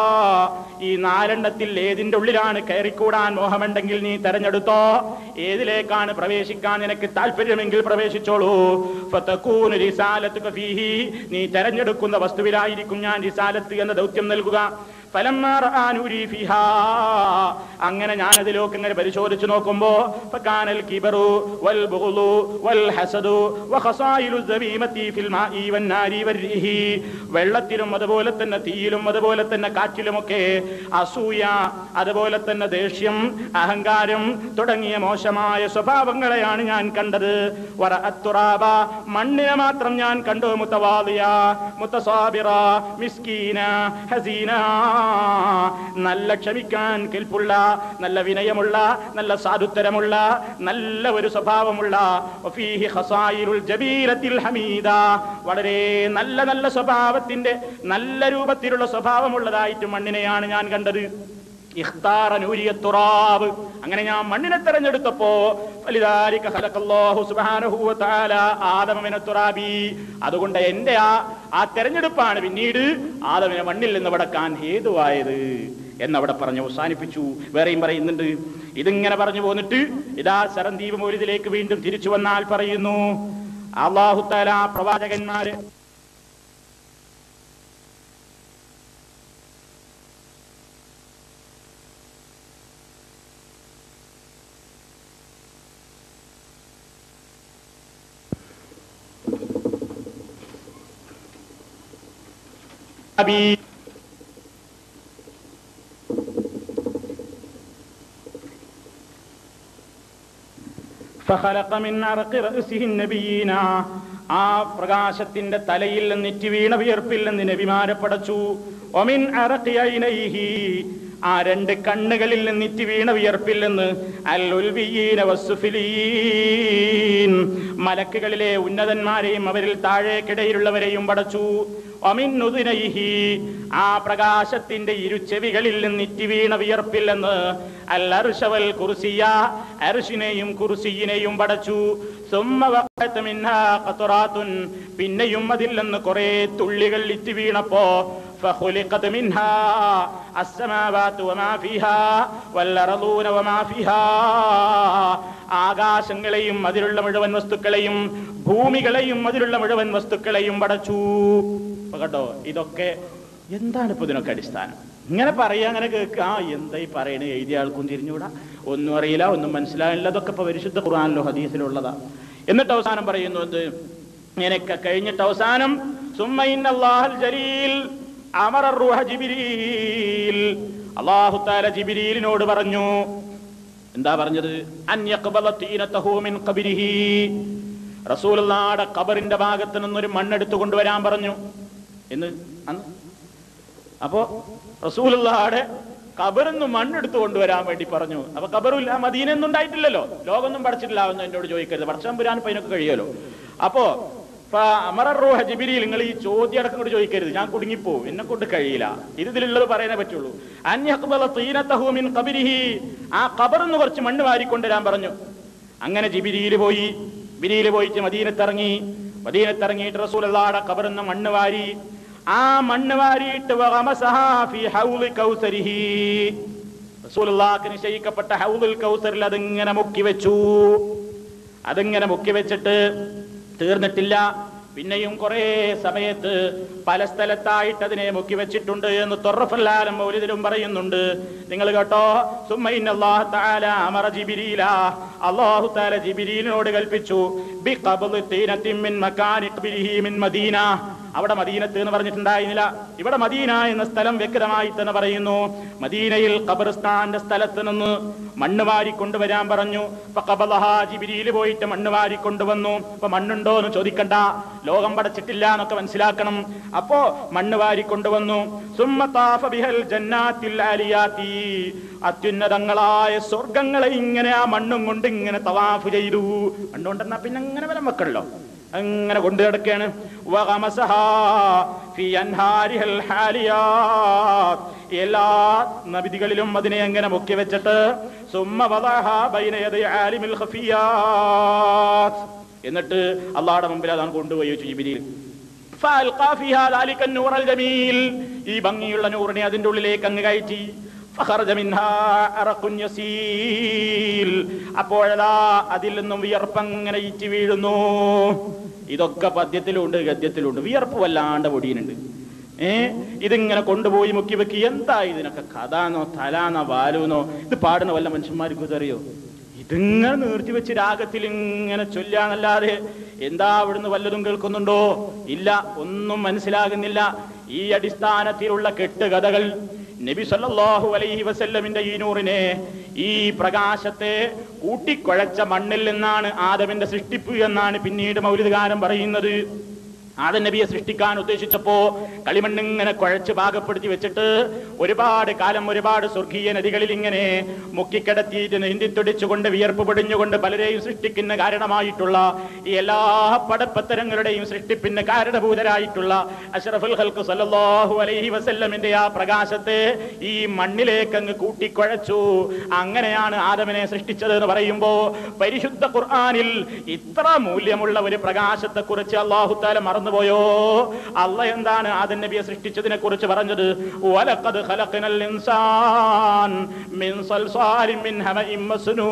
ഈ നാലെണ്ണത്തിൽ ഏതിന്റെ ഉള്ളിലാണ് കയറിക്കൂടാൻ മോഹമുണ്ടെങ്കിൽ നീ തെരഞ്ഞെടുത്തോ ഏതിലേക്കാണ് പ്രവേശിക്കാൻ നിനക്ക് താല്പര്യമെങ്കിൽ പ്രവേശിച്ചോളൂ ഫതകൂനു റിസാലത്തുക ഫീഹി നീ തെരഞ്ഞെടുക്കുന്ന വസ്തുവിലായിരിക്കും ഞാൻ റിസാലത്ത് എന്ന ദൗത്യം നൽകുക ഫലമ്മാ റആ നൂരി ഫിഹാ അങ്ങനെ ഞാൻ അതിലേക്ക് ഇങ്ങനെ പരിശോധിച്ചു നോക്കുമ്പോ ഫകാനൽ കിബറു വൽ ബുഗ്ളു വൽ ഹസദു വഖസായിലു ദബീമത്തി ഫിൽ മാഇ വൻ നാരി വരിഹി വെള്ളത്തിലും അതുപോലെ തന്നെ തീയിലും അതുപോലെ തന്നെ കാറ്റിലുമൊക്കെ അസൂയ അതുപോലെ തന്നെ ദേഷ്യം അഹങ്കാരം തുടങ്ങിയ മോശമായ സ്വഭാവങ്ങളെയാണ് ഞാൻ കണ്ടത് വറ അത്തുറാബ മണ്ണിനെ മാത്രം ഞാൻ കണ്ടു മുത്തവാദിയ മുത്തസാബിറ മിസ്കീന ഹസീന നല്ല ക്ഷമിക്കാൻ കെൽപ്പുള്ള നല്ല വിനയമുള്ള നല്ല സാധുത്തരമുള്ള നല്ല ഒരു സ്വഭാവമുള്ള വഫീഹി ഖസായിലുൽ ജബീലത്തിൽ ഹമീദ വളരെ നല്ല നല്ല സ്വഭാവത്തിന്റെ നല്ല രൂപത്തിലുള്ള സ്വഭാവമുള്ളതായിട്ട് മണ്ണിനെയാണ് ഞാൻ കണ്ടത് ഇഖ്താറ നൂരിയ തുറാബ് അങ്ങനെ ഞാൻ മണ്ണിനെ തെരഞ്ഞെടുത്തപ്പോ ഫലിദാലിക ഖലഖല്ലാഹു സുബ്ഹാനഹു വ തആല ആദമ മിന തുറാബി അതുകൊണ്ട് എന്റെ ആ ആ തെരഞ്ഞെടുപ്പാണ് പിന്നീട് ആദമിനെ മണ്ണിൽ നിന്ന് വടക്കാൻ ഹേതുവായത് എന്നവിടെ പറഞ്ഞ് അവസാനിപ്പിച്ചു വേറെയും പറയുന്നുണ്ട് ഇതിങ്ങനെ പറഞ്ഞു പോന്നിട്ട് ഇതാ സരന്ദീപ് മൗലിദിലേക്ക് വീണ്ടും തിരിച്ചു വന്നാൽ പറയുന്നു അള്ളാഹു തആല പ്രവാചകന്മാര് അബീ فخلق من عرق رأسه النبيين ആ പ്രകാശത്തിന്റെ തലയിൽ നിന്ന് ഇറ്റി വീണ വിയർപ്പിൽ നിന്ന് നബിമാരെ പടച്ചു ഒമിൻ അറക്കിയൈനൈഹി ആ രണ്ട് കണ്ണുകളിൽ നിന്ന് ഇറ്റി വീണ വിയർപ്പിൽ നിന്ന് അൽ ഉൽവിയീന വസ്സുഫിലീൻ മലക്കുകളിലെ ഉന്നതന്മാരെയും അവരിൽ താഴേക്കിടയിലുള്ളവരെയും പടച്ചു ഒമിൻ നുദിനൈഹി ആ പ്രകാശത്തിന്റെ ഇരുചെവികളിൽ നിന്ന് ഇറ്റി വീണ വിയർപ്പിൽ നിന്ന് അൽ അർഷവൽ കുർസിയ അർഷിനെയും കുർസിയിനെയും പടച്ചു സുമ്മ വഖഅത്ത് മിൻഹാ ഖത്റാത്തുൻ പിന്നെയും അതിൽ നിന്ന് കുറെ തുള്ളികൾ ഇറ്റി വീണപ്പോ فخلقت منها السماوات وما فيها والأرضون وما فيها ആകാശങ്ങളെയും അതിലുള്ള മുഴുവൻ വസ്തുക്കളെയും ഭൂമികളെയും അതിലുള്ള മുഴുവൻ വസ്തുക്കളെയും പടച്ചു അപ്പൊ കേട്ടോ ഇതൊക്കെ എന്താണ് ഇപ്പൊ ഇതിനൊക്കെ അടിസ്ഥാനം ഇങ്ങനെ പറയാ അങ്ങനെ കേൾക്കുക ആ എന്തായി പറയണേ എഴുതിയ ആൾക്കും തിരിഞ്ഞുകൂടാ ഒന്നും അറിയില്ല ഒന്നും മനസ്സിലാകില്ല അതൊക്കെ ഇപ്പൊ പരിശുദ്ധ ഖുർആാനിലോ ഹദീസിലുള്ളതാ എന്നിട്ട് അവസാനം പറയുന്നു എന്ത് ഇങ്ങനെയൊക്കെ കഴിഞ്ഞിട്ട് അവസാനം സുമ്മയിൻ അല്ലാഹൽ ജലീൽ അമറ റൂഹ ജിബിരീൽ അല്ലാഹു തആല ജിബിരീലിനോട് പറഞ്ഞു എന്താ പറഞ്ഞത് അൻ യഖ്ബല തീനതഹു മിൻ ഖബരിഹി റസൂലുള്ളാഹിയുടെ ഖബറിന്റെ ഭാഗത്ത് നിന്നൊരു മണ്ണെടുത്തു കൊണ്ടുവരാൻ പറഞ്ഞു എന്ന് അന്ന് അപ്പോ റസൂലുള്ളാഹിയുടെ ഖബറിന്ന് മണ്ണെടുത്തു കൊണ്ടുവരാൻ വേണ്ടി പറഞ്ഞു അപ്പൊ ഖബറില്ല മദീനൊന്നും ഉണ്ടായിട്ടില്ലല്ലോ ലോകമൊന്നും പഠിച്ചിട്ടില്ല എന്ന് എന്നോട് ചോദിക്കരുത് പഠിച്ചാൻ പുരാൻ ഇപ്പൊ അതിനൊക്കെ കഴിയുമല്ലോ അപ്പോ അമറൂഹ ജിബിരിയിൽ നിങ്ങൾ ഈ ചോദ്യം അടക്കം കൂടി ചോദിക്കരുത് ഞാൻ കുടുങ്ങിപ്പോവും എന്നെ കൊണ്ട് കഴിയില്ല ഇത് ഇതിലുള്ളത് പറയാനേ പറ്റുള്ളൂ അന്യഖ്ബല തീനതഹു മിൻ ഖബരിഹി ആ ഖബറിന്ന് കുറച്ച് മണ്ണ് വാരിക്കൊണ്ടുവരാൻ പറഞ്ഞു അങ്ങനെ ജിബിരിയിൽ പോയി ബിരിയിൽ പോയിട്ട് മദീനത്തിറങ്ങി മദീനത്തിറങ്ങിയിട്ട് റസൂലുള്ളാഹിയുടെ ഖബറിന്ന് മണ്ണ് വാരി ആ മണ്ണ് വാരിയിട്ട് വഗമസഹാ ഫീ ഹൗളി കൗസരിഹി റസൂലുള്ളാഹിക്ക് നിശ്ചയിക്കപ്പെട്ട ഹൗലുൽ കൗസറിൽ അതിങ്ങനെ മുക്കി വെച്ചു അതിങ്ങനെ മുക്കി വെച്ചിട്ട് തീർന്നിട്ടില്ല പിന്നെയും കുറെ സമയത്ത് പല സ്ഥലത്തായിട്ട് അതിനെ മുക്കി വെച്ചിട്ടുണ്ട് എന്ന് തൊറഫല്ലാലം മൗലിദിലും പറയുന്നുണ്ട് നിങ്ങൾ കേട്ടോ സുമ്മൈനല്ലാഹു തആല അമറ ജിബ്രീല അല്ലാഹു തആല ജിബ്രീലിനോട് കൽപ്പിച്ചു ബി ഖബ്ളി തീനത്തിൻ മിൻ മകാനി ഖബ്രിഹി മിൻ മദീന അവിടെ മദീനത്ത് എന്ന് പറഞ്ഞിട്ടുണ്ടായിരുന്നില്ല ഇവിടെ മദീന എന്ന സ്ഥലം വ്യക്തമായി തന്നെ പറയുന്നു മദീനയിൽ ഖബർസ്ഥാന്റെ സ്ഥലത്ത് നിന്ന് മണ്ണ് വാരി കൊണ്ടുവരാൻ പറഞ്ഞു അപ്പൊ ഖബലഹാ ജിബ്രീല് പോയിട്ട് മണ്ണ് വാരി കൊണ്ടുവന്നു അപ്പൊ മണ്ണുണ്ടോ എന്ന് ചോദിക്കണ്ട ലോകം പടച്ചിട്ടില്ല എന്നൊക്കെ മനസ്സിലാക്കണം അപ്പോ മണ്ണ് വാരി കൊണ്ടുവന്നു സുമ്മ താഫ ബിഹൽ ജന്നാത്തിൽ ആലിയാത്തി അത്യുന്നതങ്ങളായ സ്വർഗങ്ങളെ ഇങ്ങനെ ആ മണ്ണും കൊണ്ട് ഇങ്ങനെ തവാഫ് ചെയ്തു മണ്ണുകൊണ്ടെന്നാ പിന്നെ അങ്ങനെ വരം വെക്കണല്ലോ അങ്ങനെ കൊണ്ടു കിടക്കുകയാണ് വഗമസഹാ ഫി അൻഹാരിഹൽ ഹാലിയാത്ത്. എല്ലാ നബിദികളിലും അതിനെ അങ്ങനെ മുക്കി വെച്ചിട്ട് സുമ്മ വദഅഹാ ബൈന യദൈ ആലിമിൽ ഖഫിയാത്ത്. എന്നിട്ട് അള്ളാഹുടെ മുമ്പിൽ അതാണ് കൊണ്ടുപോയി വെച്ചു ജിബിരിയിൽ فألقى فيها ذلك النور الجميل ഈ ഭംഗിയുള്ള നൂറിനെ അതിന്റെ ഉള്ളിലേക്ക് അങ്ങ് കയറ്റി فخرج منها عرق يسيل അപ്പോഴതാ അതിൽ നിന്നും വിയർപ്പങ്ങനെ ഇറ്റി വീഴുന്നു ഇതൊക്കെ പദ്യത്തിലുണ്ട് ഗദ്യത്തിലുണ്ട് വിയർപ്പ് വല്ലാണ്ട് പൊടിയുന്നുണ്ട് ഏ ഇതിങ്ങനെ കൊണ്ടുപോയി മുക്കി വെക്കി എന്താ ഇതിനൊക്കെ കഥാന്നോ തലാന്നോ ബാലുന്നോ ഇത് പാടുന്ന വല്ല മനുഷ്യന്മാർക്കും ഇതറിയോ ഇതിങ്ങനെ നിർത്തി വെച്ച് രാഗത്തിൽ ഇങ്ങനെ ചൊല്ലാന്നല്ലാതെ എന്താ അവിടുന്ന് വല്ലതും കേൾക്കുന്നുണ്ടോ ഇല്ല ഒന്നും മനസ്സിലാകുന്നില്ല ഈ അടിസ്ഥാനത്തിലുള്ള കെട്ടുകഥകൾ നബി സല്ലല്ലാഹു അലൈഹി വസല്ലമിന്റെ ഈ നൂറിനെ ഈ പ്രകാശത്തെ കൂട്ടിക്കുഴച്ച മണ്ണിൽ നിന്നാണ് ആദമിന്റെ സൃഷ്ടിപ്പ് എന്നാണ് പിന്നീട് മൗലികകാരം പറയുന്നത് ആദം നബിയെ സൃഷ്ടിക്കാൻ ഉദ്ദേശിച്ചപ്പോ കളിമണ്ണിങ്ങനെ കുഴച്ച് പാകപ്പെടുത്തി വെച്ചിട്ട് ഒരുപാട് കാലം ഒരുപാട് സ്വർഗീയ നദികളിൽ ഇങ്ങനെ മുക്കിക്കിടത്തിയിട്ട് നീന്തിത്തുടിച്ചുകൊണ്ട് വിയർപ്പ് പൊടിഞ്ഞുകൊണ്ട് പലരെയും സൃഷ്ടിക്കുന്ന കാരണമായിട്ടുള്ള ഈ എല്ലാ പടപ്പത്തരങ്ങളുടെയും സൃഷ്ടിപ്പിന് കാരണഭൂതരായിട്ടുള്ള അഷ്റഫുൽ ഹൽക്ക് സല്ലല്ലാഹു അലൈഹി വസല്ലമിന്റെ ആ പ്രകാശത്തെ ഈ മണ്ണിലേക്ക് അങ്ങ് കൂട്ടിക്കുഴച്ചു അങ്ങനെയാണ് ആദമിനെ സൃഷ്ടിച്ചത് എന്ന് പറയുമ്പോ പരിശുദ്ധ ഖുർആനിൽ ഇത്ര മൂല്യമുള്ള ഒരു പ്രകാശത്തെ കുറിച്ച് അള്ളാഹുത്താല മറന്നുപോയോ അല്ല എന്താണ് ആദൻ നബിയെ സൃഷ്ടിച്ചതിനെ കുറിച്ച് പറഞ്ഞത് വലഖദ് ഖലഖനൽ ഇൻസാൻ മിൻ സൽസാലിൻ മിൻ ഹമഇൻ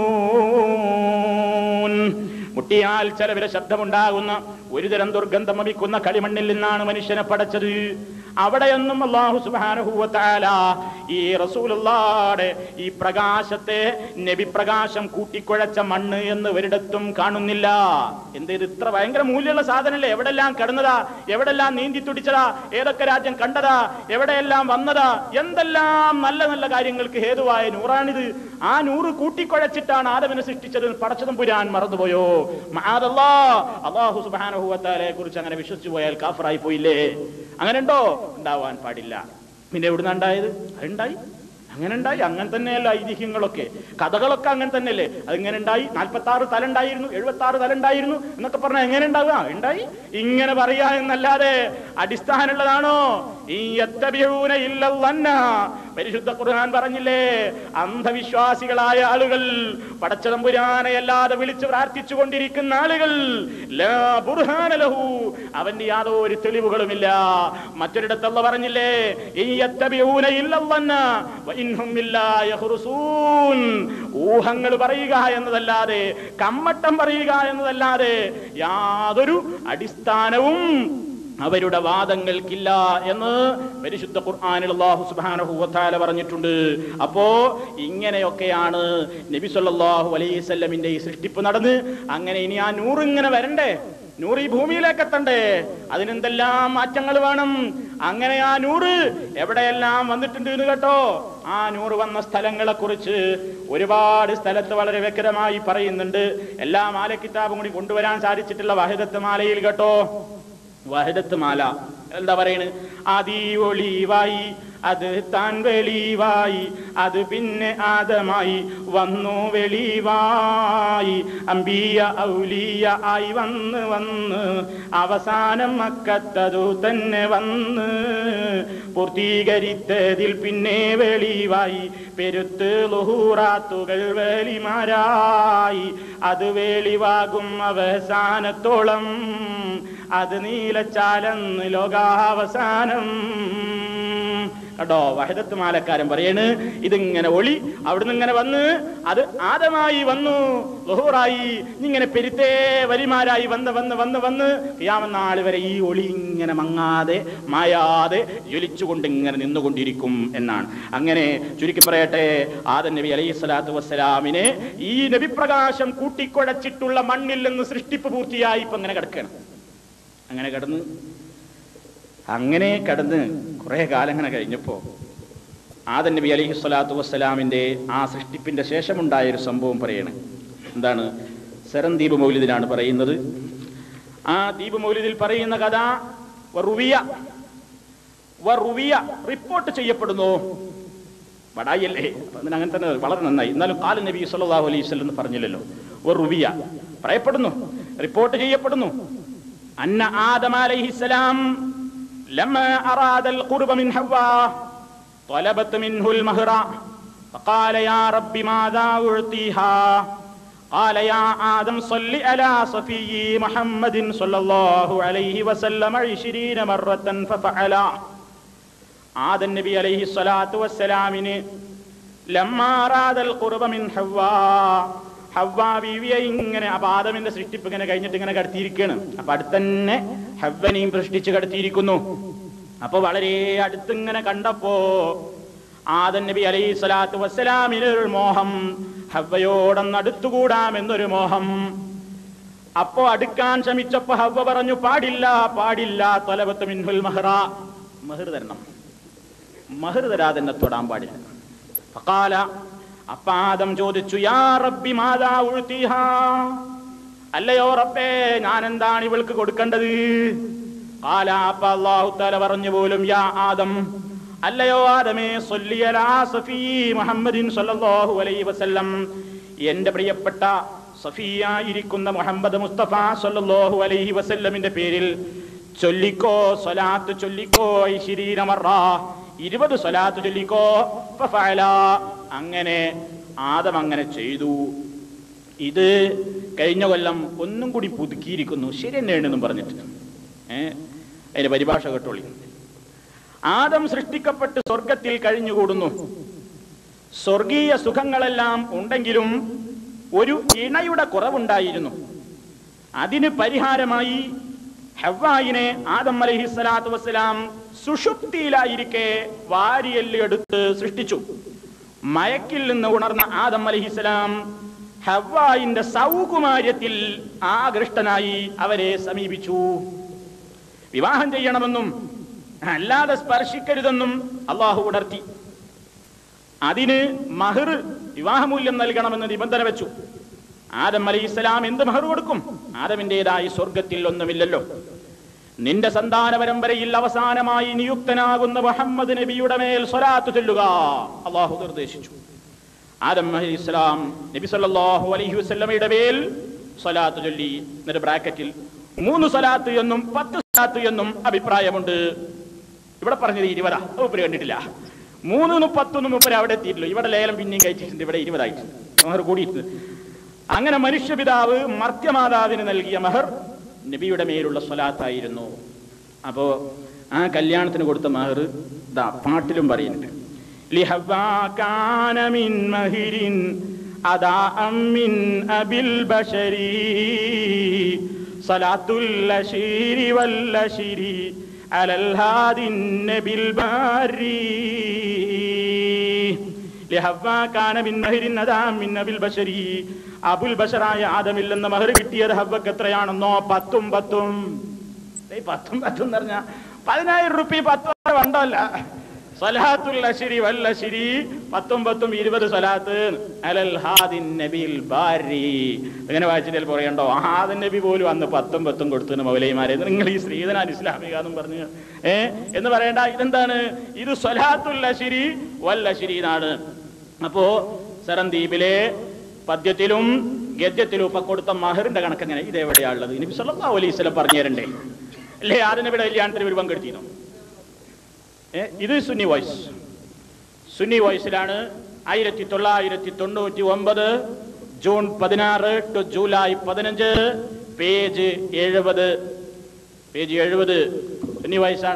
മസ്നൂൻ മുട്ടിയാൽ ചിലവിര ശബ്ദമുണ്ടാകുന്ന ഒരുതരം ദുർഗന്ധം വമിക്കുന്ന കളിമണ്ണിൽ നിന്നാണ് മനുഷ്യനെ പടച്ചത് അവിടെയൊന്നും അള്ളാഹു സുബാനുഭൂവത്താല ഈ റസൂലുള്ളാടെ ഈ പ്രകാശത്തെ നബി പ്രകാശം കൂട്ടിക്കുഴച്ച മണ്ണ് എന്ന് ഒരിടത്തും കാണുന്നില്ല എന്ത് ഇത് ഇത്ര ഭയങ്കര മൂല്യമുള്ള സാധനല്ലേ എവിടെല്ലാം കിടന്നതാ എവിടെല്ലാം നീന്തി തുടിച്ചതാ ഏതൊക്കെ രാജ്യം കണ്ടതാ എവിടെയെല്ലാം വന്നതാ എന്തെല്ലാം നല്ല നല്ല കാര്യങ്ങൾക്ക് ഹേതുവായ നൂറാണിത് ആ നൂറ് കൂട്ടിക്കുഴച്ചിട്ടാണ് ആദവിനെ സൃഷ്ടിച്ചത് പടച്ചതും പുരാൻ മറന്നുപോയോ മഹാദല്ലാ അള്ളാഹു സുബാനുഭൂവത്താലെ കുറിച്ച് അങ്ങനെ വിശ്വസിച്ചു പോയാൽ കാഫറായി പോയില്ലേ അങ്ങനെ ഉണ്ടോ ഉണ്ടാവാൻ പാടില്ല പിന്നെ എവിടുന്ന ഉണ്ടായത് അതുണ്ടായി അങ്ങനെ ഉണ്ടായി അങ്ങനെ തന്നെയല്ല ഐതിഹ്യങ്ങളൊക്കെ കഥകളൊക്കെ അങ്ങനെ തന്നെയല്ലേ അതിങ്ങനെ ഉണ്ടായി നാൽപ്പത്തി ആറ് തല ഉണ്ടായിരുന്നു എഴുപത്തി ആറ് തല ഉണ്ടായിരുന്നു എന്നൊക്കെ പറഞ്ഞാൽ എങ്ങനെ ഉണ്ടാവുക ഉണ്ടായി ഇങ്ങനെ പറയാ എന്നല്ലാതെ അടിസ്ഥാനമുള്ളതാണോ ഈ യത്തബിഊന ഇല്ലല്ലന്ന. പരിശുദ്ധ ഖുർആൻ പറഞ്ഞില്ലേ അന്ധവിശ്വാസികളായ ആളുകൾ പടച്ചതമ്പുരാനെ അല്ലാതെ വിളിച്ച് പ്രാർത്ഥിച്ചു കൊണ്ടിരിക്കുന്ന ആളുകൾ ലാ ബുർഹാന ലഹു. അവന്റെ യാതൊരു തെളിവുകളുമില്ല മറ്റൊരിടത്തുള്ള പറഞ്ഞില്ലേ ഈ യത്തബിഊന ഇല്ലല്ലന്ന വ ഇൻഹും ഇല്ലാ യഖ്റുസൂൻ. ഊഹങ്ങൾ പറയുക എന്നതല്ലാതെ കമ്മട്ടം പറയുക എന്നതല്ലാതെ യാതൊരു അടിസ്ഥാനവും അവരുടെ വാദങ്ങൾക്കില്ല എന്ന് പരിശുദ്ധ ഖുർആനിൽ അല്ലാഹു സുബ്ഹാനഹു വതആല പറഞ്ഞിട്ടുണ്ട് അപ്പോ ഇങ്ങനെയൊക്കെയാണ് നബി സല്ലല്ലാഹു അലൈഹി വസല്ലമിന്റെ ഈ സൃഷ്ടിപ്പ് നടന്ന് അങ്ങനെ ഇനി ആ നൂറ് ഇങ്ങനെ വരണ്ടേ നൂറ് ഈ ഭൂമിയിലേക്ക് എത്തണ്ടേ അതിനെന്തെല്ലാം മാറ്റങ്ങൾ വേണം അങ്ങനെ ആ നൂറ് എവിടെയെല്ലാം വന്നിട്ടുണ്ട് എന്ന് കേട്ടോ ആ നൂറ് വന്ന സ്ഥലങ്ങളെ കുറിച്ച് ഒരുപാട് സ്ഥലത്ത് വളരെ വ്യക്തമായി പറയുന്നുണ്ട് എല്ലാ മാല കിതാബും കൂടി കൊണ്ടുവരാൻ സാധിച്ചിട്ടുള്ള വാഹിദത്ത് മാലയിൽ കേട്ടോ വഹദത്ത് മാല എന്താ പറയണ് ആദി ഒളിവായി അത് താൻ വെളിവായി അത് പിന്നെ ആദമായി വന്നു വെളിവായി അമ്പിയ ഔലിയ ആയി വന്ന് വന്ന് അവസാനം മക്കത്തതു തന്നെ വന്ന് പൂർത്തീകരിത്തതിൽ പിന്നെ വെളിവായി പെരുത്ത് ലുഹൂറാത്തുകൾ വെളിമാരായി അത് വെളിവാകും അവസാനത്തോളം അത് നീലച്ചാലെന്ന് ലോകാവസാനം കേട്ടോ വഹദത്ത് മാലക്കാരൻ പറയാണ് ഇതിങ്ങനെ ഒളി അവിടുന്ന് ഇങ്ങനെ വന്ന് അത് ആദമായി വന്നു ലുഹൂറായി ഇങ്ങനെ പെരുത്തേ വരിമാരായി വന്ന് വന്ന് വന്ന് വന്ന് യാമനാൾ വരെ ഈ ഒളി ഇങ്ങനെ മങ്ങാതെ മായാതെ ജ്വലിച്ചുകൊണ്ട് ഇങ്ങനെ നിന്നുകൊണ്ടിരിക്കും എന്നാണ് അങ്ങനെ ചുരുക്കി പറയട്ടെ ആദൻ നബി അലൈഹി സ്വലാത്തു വസ്സലാമിനെ ഈ നബിപ്രകാശം കൂട്ടിക്കുഴച്ചിട്ടുള്ള മണ്ണിൽ നിന്ന് സൃഷ്ടിപ്പ് പൂർത്തിയായി ഇപ്പൊ അങ്ങനെ കിടക്കണം അങ്ങനെ കിടന്ന് അങ്ങനെ കിടന്ന് കുറെ കാലം അങ്ങനെ കഴിഞ്ഞപ്പോ ആദൻ നബി അലൈഹി സ്വലാത്തു വസ്സലാമിന്റെ ആ സൃഷ്ടിപ്പിന്റെ ശേഷമുണ്ടായ ഒരു സംഭവം പറയാണ് എന്താണ് സെറൻ ദ്വീപ് മൗലിദിലാണ് പറയുന്നത് ആ ദ്വീപ് മൗലിദിൽ പറയുന്ന കഥ വറുവിയ വറുവിയ റിപ്പോർട്ട് ചെയ്യപ്പെടുന്നു വടായല്ലേ അപ്പൊ അതിന് അങ്ങനെ തന്നെ വളരെ നന്നായി എന്നാലും കാല നബി സല്ലല്ലാഹു അലൈഹി വസല്ലം എന്ന് പറഞ്ഞില്ലല്ലോ വറുവിയ പറയപ്പെടുന്നു റിപ്പോർട്ട് ചെയ്യപ്പെടുന്നു അന്ന ആദം അലൈഹിസ്സലാം لما أراد القرب من حواء طلبت منه المهر فقال يا رب ماذا أعطيها قال يا آدم صل على صفي محمد صلى الله عليه وسلم عشرين مرة ففعل ആദൻ നബി അലൈഹി സ്വലാത്തു വസ്സലാമിന് ലമ്മാറാദൽ ഖുർബ മിൻ ഹവ്വാ ഹവ്വാ ബീവിയെ ഇങ്ങനെ അപ്പൊ ആദമിന്റെ സൃഷ്ടിപ്പ് ഇങ്ങനെ കഴിഞ്ഞിട്ട് ഇങ്ങനെ കടത്തിയിരിക്കുകയാണ് അപ്പൊ അടുത്തന്നെ ഹവ്വനെയും സൃഷ്ടിച്ച് കടത്തിയിരിക്കുന്നു അപ്പൊ വളരെ അടുത്തിങ്ങനെ കണ്ടപ്പോ ആദൻ നബി അലൈഹി സ്വലാത്തു വസ്സലാമിനൊരു മോഹം ഹവ്വയോടൊന്ന് അടുത്തുകൂടാമെന്നൊരു മോഹം അപ്പോ അടുക്കാൻ ശ്രമിച്ചപ്പോ ഹവ്വ പറഞ്ഞു പാടില്ല പാടില്ല തൊലബത്ത് മിൻഹുൽ മഹ്റ മഹർ തരണം മഹർ തരാതെ എന്നെ തൊടാൻ പാടില്ല ഫഖാല അപ്പ ആദം ചോദിച്ചു യാ റബ്ബി മാതാ ഉഴുത്തിഹാ അല്ലയോ റബ്ബേ ഞാൻ എന്താണ് ഇവൾക്ക് കൊടുക്കേണ്ടത് കാല അപ്പ അല്ലാഹു തആല പറഞ്ഞു പോലും യാ ആദം അല്ലയോ ആദമേ സ്വല്ലി അലാ സഫീ മുഹമ്മദിൻ സ്വല്ലല്ലാഹു അലൈഹി വസല്ലം എന്റെ പ്രിയപ്പെട്ട സഫിയായിരിക്കുന്ന മുഹമ്മദ് മുസ്തഫ സല്ലല്ലാഹു അലൈഹി വസല്ലമിന്റെ പേരിൽ ചൊല്ലിക്കോ സ്വലാത്ത് ചൊല്ലിക്കോ ഇശിരീന മറ ഇരുപത് സ്വലാത്ത് ചൊല്ലിക്കോ ഫഫഅല. അങ്ങനെ ആദം അങ്ങനെ ചെയ്തു ഇത് കഴിഞ്ഞ കൊല്ലം ഒന്നും കൂടി പുതുക്കിയിരിക്കുന്നു ശരി തന്നെയാണെന്നും പറഞ്ഞിട്ട് ഏ അതിന്റെ പരിഭാഷ കേട്ടോളി ആദം സൃഷ്ടിക്കപ്പെട്ട് സ്വർഗത്തിൽ കഴിഞ്ഞുകൂടുന്നു സ്വർഗീയ സുഖങ്ങളെല്ലാം ഉണ്ടെങ്കിലും ഒരു ഇണയുടെ കുറവുണ്ടായിരുന്നു അതിന് പരിഹാരമായി ഹവ്വായിനെ ആദം അലൈഹി സ്വലാത്തു വസ്സലാം സുഷുപ്തിയിലായിരിക്കെ വാരിയെല്ല് എടുത്ത് സൃഷ്ടിച്ചു മയക്കിൽ നിന്ന് ഉണർന്ന ആദം അലഹിസ്സലാം ഹവ്വായിന്റെ സൗകുമാര്യത്തിൽ ആകൃഷ്ടനായി അവരെ സമീപിച്ചു വിവാഹം ചെയ്യണമെന്നും അല്ലാതെ സ്പർശിക്കരുതെന്നും അള്ളാഹു ഉണർത്തി അതിന് മഹർ വിവാഹമൂല്യം നൽകണമെന്ന് നിബന്ധന വെച്ചു ആദം അലി ഇസ്ലാം എന്ത് മഹർ കൊടുക്കും ആദമിൻ്റെതായി സ്വർഗത്തിൽ ഒന്നുമില്ലല്ലോ നിന്റെ സന്താന പരമ്പരയിൽ അവസാനമായി നിയുക്തനാകുന്ന മുഹമ്മദ് നബിയുടെ മേൽ സ്വലാത്ത് ചൊല്ലുക അള്ളാഹു നിർദ്ദേശിച്ചു ആദം അലി ഇസ്ലാം നബി സല്ലല്ലാഹു അലൈഹി വസല്ലമയുടെ മേൽ സ്വലാത്ത് ചൊല്ലി എന്നിട്ട് ബ്രാക്കറ്റിൽ മൂന്ന് സ്വലാത്ത് എന്നും പത്ത് സ്വലാത്ത് എന്നും അഭിപ്രായമുണ്ട് ഇവിടെ പറഞ്ഞത് ഇരുപതാ ഉപ്പര് കണ്ടിട്ടില്ല മൂന്നിനും പത്തൊന്നും ഉപ്പര് അവിടെ എത്തിയിട്ടില്ല ഇവിടെ ലേലം പിന്നെയും കഴിച്ചിട്ടുണ്ട് ഇവിടെ ഇരുപതായിട്ടുണ്ട് മഹർ കൂടിയിട്ടുണ്ട് അങ്ങനെ മനുഷ്യപിതാവ് മർത്യമാതാവിന് നൽകിയ മഹർ നബിയുടെ മേലുള്ള സ്വലാത്തായിരുന്നു അപ്പോ ആ കല്യാണത്തിന് കൊടുത്ത മഹർ ദാ പാട്ടിലും പറയുന്നുണ്ട് ലിഹവ്വാ കാന മിൻ മഹിരിൻ അദാഅം മിൻ അബിൽ ബശരി സലാത്തുൽ അശീരി വൽ അശീരി അലൽ ഹാദിൻ നബിൽ ബാരി ലിഹവ്വാ കാന മിൻ മഹിരിൻ അദാഅം മിൻ അബിൽ ബശരി അബുൽ ബഷറായ ആദമിൽ നിന്ന് മഹർ കിട്ടിയത് ഹവ്വക്ക് എത്രയാണെന്നോ പത്തും പത്തും ഏയ് പത്തും പത്തും എന്ന് പറഞ്ഞാ പതിനായിരം റുപ്യ പത്തും വേണ്ടല്ല സ്വലാത്തുൽ അശിരി വൽ അശിരി പത്തും പത്തും ഇരുപത് സ്വലാത്ത് അലൽ ഹാദിൻ നബിൽ ബാരി അങ്ങനെ വായിച്ചിട്ട് പറയണ്ടോ ഹാദിൻ നബി പോലും അന്ന് പത്തും പത്തും കൊടുത്തു മൗലൈമാരെ നിങ്ങൾ ഈ ശ്രീധനാൻ ഇസ്ലാമിക എന്നും പറഞ്ഞു ഏ എന്ന് പറയണ്ട ഇതെന്താണ് ഇത് സ്വലാത്തുൽ അശിരി വൽ അശിരി എന്നാണ് അപ്പോ സരന്ദീപിലെ പദ്യത്തിലും ഗദ്യത്തിലും ഇപ്പൊ കൊടുത്ത മഹറിന്റെ കണക്ക് എങ്ങനെ ഇത് എവിടെയാണുള്ളത് നബി സല്ലല്ലാഹു അലൈഹി വസല്ലം പറഞ്ഞു തരണ്ടേ അല്ലേ ആദ്യം ഇവിടെ കല്യാണത്തിന് ഒരു പങ്കെടുത്തിരുന്നു ഏ, ഇത് സുന്നി വോയിസ് സുന്നി വോയിസിലാണ് ആയിരത്തി തൊള്ളായിരത്തി തൊണ്ണൂറ്റി ഒമ്പത് ജൂൺ പതിനാറ് ടു ജൂലൈ പതിനഞ്ച് പേജ് എഴുപത് പേജ് എഴുപത് സുന്നി വോയിസാണ്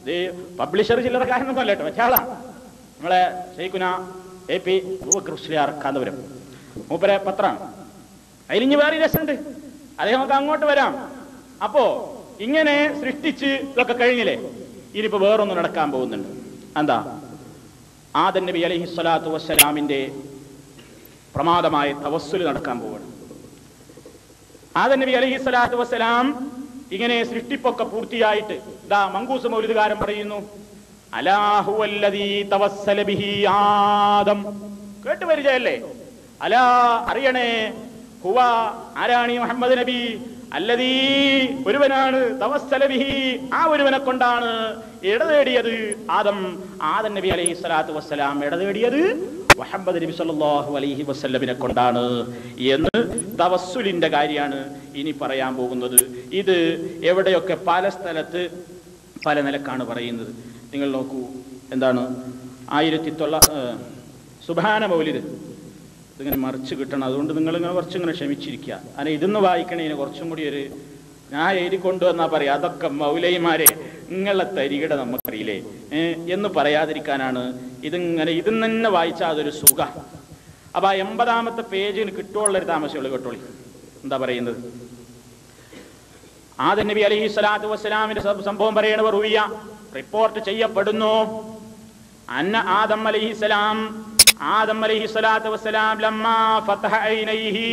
ഇത് പബ്ലിഷർ ചില്ലറക്കാരനൊന്നും അല്ല കേട്ടോ വെച്ചാളാ നമ്മളെ ഷെയ്ഖുന എ പി മുസ്ലിയാർ കാന്തപുരം മൂപ്പരെ പത്രമാണ് അതിലിഞ്ഞ് വേറെ രസമുണ്ട് അതേ നമുക്ക് അങ്ങോട്ട് വരാം അപ്പോ ഇങ്ങനെ സൃഷ്ടിച്ച് ഇതൊക്കെ കഴിഞ്ഞില്ലേ ഇനിയിപ്പോ വേറൊന്നും നടക്കാൻ പോകുന്നുണ്ട് എന്താ ആദൻ നബി അലൈഹി സ്വലാത്തു വസ്സലാമിന്റെ പ്രമാദമായ തവസ്സുൽ നടക്കാൻ പോവുകയാണ് ആദൻ നബി അലൈഹി സ്വലാത്തു വസ്സലാം ഇങ്ങനെ സൃഷ്ടിപ്പൊക്കെ പൂർത്തിയായിട്ട് ഇതാ മങ്കൂസ് മൗലിദുകാരൻ പറയുന്നു അലാഹുവല്ലദീ തവസ്സല ബിഹി ആദം കേട്ട് പരിചയല്ലേ അലാ അറിയണേ ഹുവ ആരാണി മുഹമ്മദ് നബി അല്ലതീ ഒരുവനാണ് തവസ്സല ബിഹി ആ ഒരുവനെ കൊണ്ടാണ് ഇടതേടിയത് ആദം ആദം നബി അലൈഹി സ്വലാത്തു വസ്സലാം ഇടതേടിയത് മുഹമ്മദ് നബി സല്ലല്ലാഹു അലൈഹി വസല്ലമിനെ കൊണ്ടാണ് എന്ന് തവസ്സുലിന്റെ കാര്യമാണ് ഇനി പറയാൻ പോകുന്നത് ഇത് എവിടെയൊക്കെ പല സ്ഥലത്ത് പല നിലക്കാണ് പറയുന്നത് നിങ്ങൾ നോക്കൂ എന്താണ് ആയിരത്തി തൊള്ള സുബാന മൗലിദ് ഇതിങ്ങനെ മറിച്ച് കിട്ടണം അതുകൊണ്ട് നിങ്ങൾ ഇങ്ങനെ കുറച്ചിങ്ങനെ ക്ഷമിച്ചിരിക്കുക അങ്ങനെ ഇതൊന്ന് വായിക്കണേന് കുറച്ചും കൂടി ഒരു ഞാൻ എഴുതി കൊണ്ടുവന്നാ പറയാം അതൊക്കെ മൗലൈമാരെ നിങ്ങളെ തരികിട നമുക്കറിയില്ലേ ഏ, എന്ന് പറയാതിരിക്കാനാണ് ഇതിങ്ങനെ ഇതും തന്നെ വായിച്ചാൽ അതൊരു സുഖ അപ്പൊ ആ എൺപതാമത്തെ പേജിന് കിട്ടുള്ളൊരു താമസമുള്ളൂ കേട്ടോളി എന്താ പറയുന്നത് ആദം നബി അലൈഹി സ്വലാത്തു വസ്സലാമിന്റെ സം- സംഭവം പറയണവർ റുവിയ റിപ്പോർട്ട് ചെയ്യപ്പെടുന്നു അന്ന ആദം അലൈഹിസ്സലാം ആദം അലൈഹി സ്വലാത്തു വസ്സലാം ലമ്മാ ഫതഹ ഐനൈഹി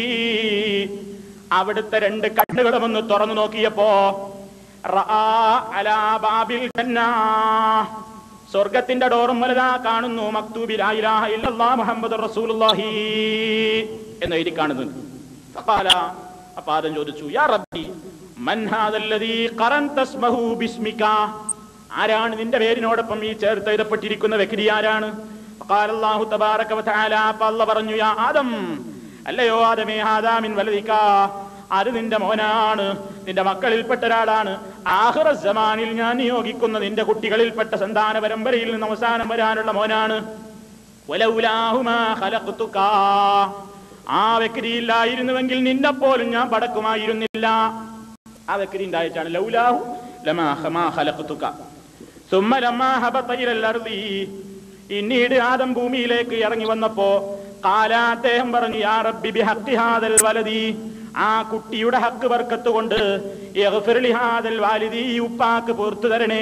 അവിടുത്തെ രണ്ട് കണ്ണുകളും ഒന്ന് തുറന്നു നോക്കിയപ്പോ റആ അലാ ബാബിൽ ജന്ന സ്വർഗത്തിന്റെ ഡോറും വലുതാ കാണുന്നു മക്തൂബി ലാ ഇലാഹ ഇല്ലല്ലാഹ് മുഹമ്മദുർ റസൂലുള്ളാഹി എന്ന് എഴുതി കാണുന്നുണ്ട് ഫഖാല അപ്പൊ ആദം ചോദിച്ചു യാ റബ്ബി മൻ ഹാദല്ലദീ ഖറൻത ഇസ്മഹു ബിസ്മിക ആരാണ് നിന്റെ പേരിനോടൊപ്പം ഈ ചേർത്ത് എഴുതപ്പെട്ടിരിക്കുന്ന വ്യക്തി ആരാണ് ഫഖാല അല്ലാഹു തബാറക വതആല അപ്പൊ അല്ലാഹ് പറഞ്ഞു യാ ആദം അല്ലയോ ആദമേ ഹാദാ മിൻ വലദിക അത് നിന്റെ മോനാണ് നിന്റെ മക്കളിൽപ്പെട്ട ഒരാളാണ് ആഹ്റ സമാനിൽ ഞാൻ നിയോഗിക്കുന്ന നിന്റെ കുട്ടികളിൽപ്പെട്ട സന്താന പരമ്പരയിൽ നിന്ന് അവസാനം വരാനുള്ള മോനാണ് വലൗലാഹുമാ ഖലഖ്തുക ആ വ്യക്തി ഇല്ലായിരുന്നുവെങ്കിൽ നിന്നെ പോലും ഞാൻ പടക്കുമായിരുന്നില്ല ആ വ്യക്തി ഉണ്ടായിട്ടാണ് ലൗലാഹു ലമാ ഹമാ ഖലഖ്തുക സുമ്മ ലമാ ഹബത ഇലൽ അർളി പിന്നീട് ആദം ഭൂമിയിലേക്ക് ഇറങ്ങി വന്നപ്പോ കാല അദ്ദേഹം പറഞ്ഞു യാ റബ്ബി ബിഹഖി ഹാദൽ വലദി ആ കുട്ടിയുടെ ഹക്ക് ബർക്കത്ത് കൊണ്ട് ഇഗ്ഫിർ ലി ഹാദൽ വാലിദി ഈ ഉപ്പാക്ക് പുറത്തു തരണേ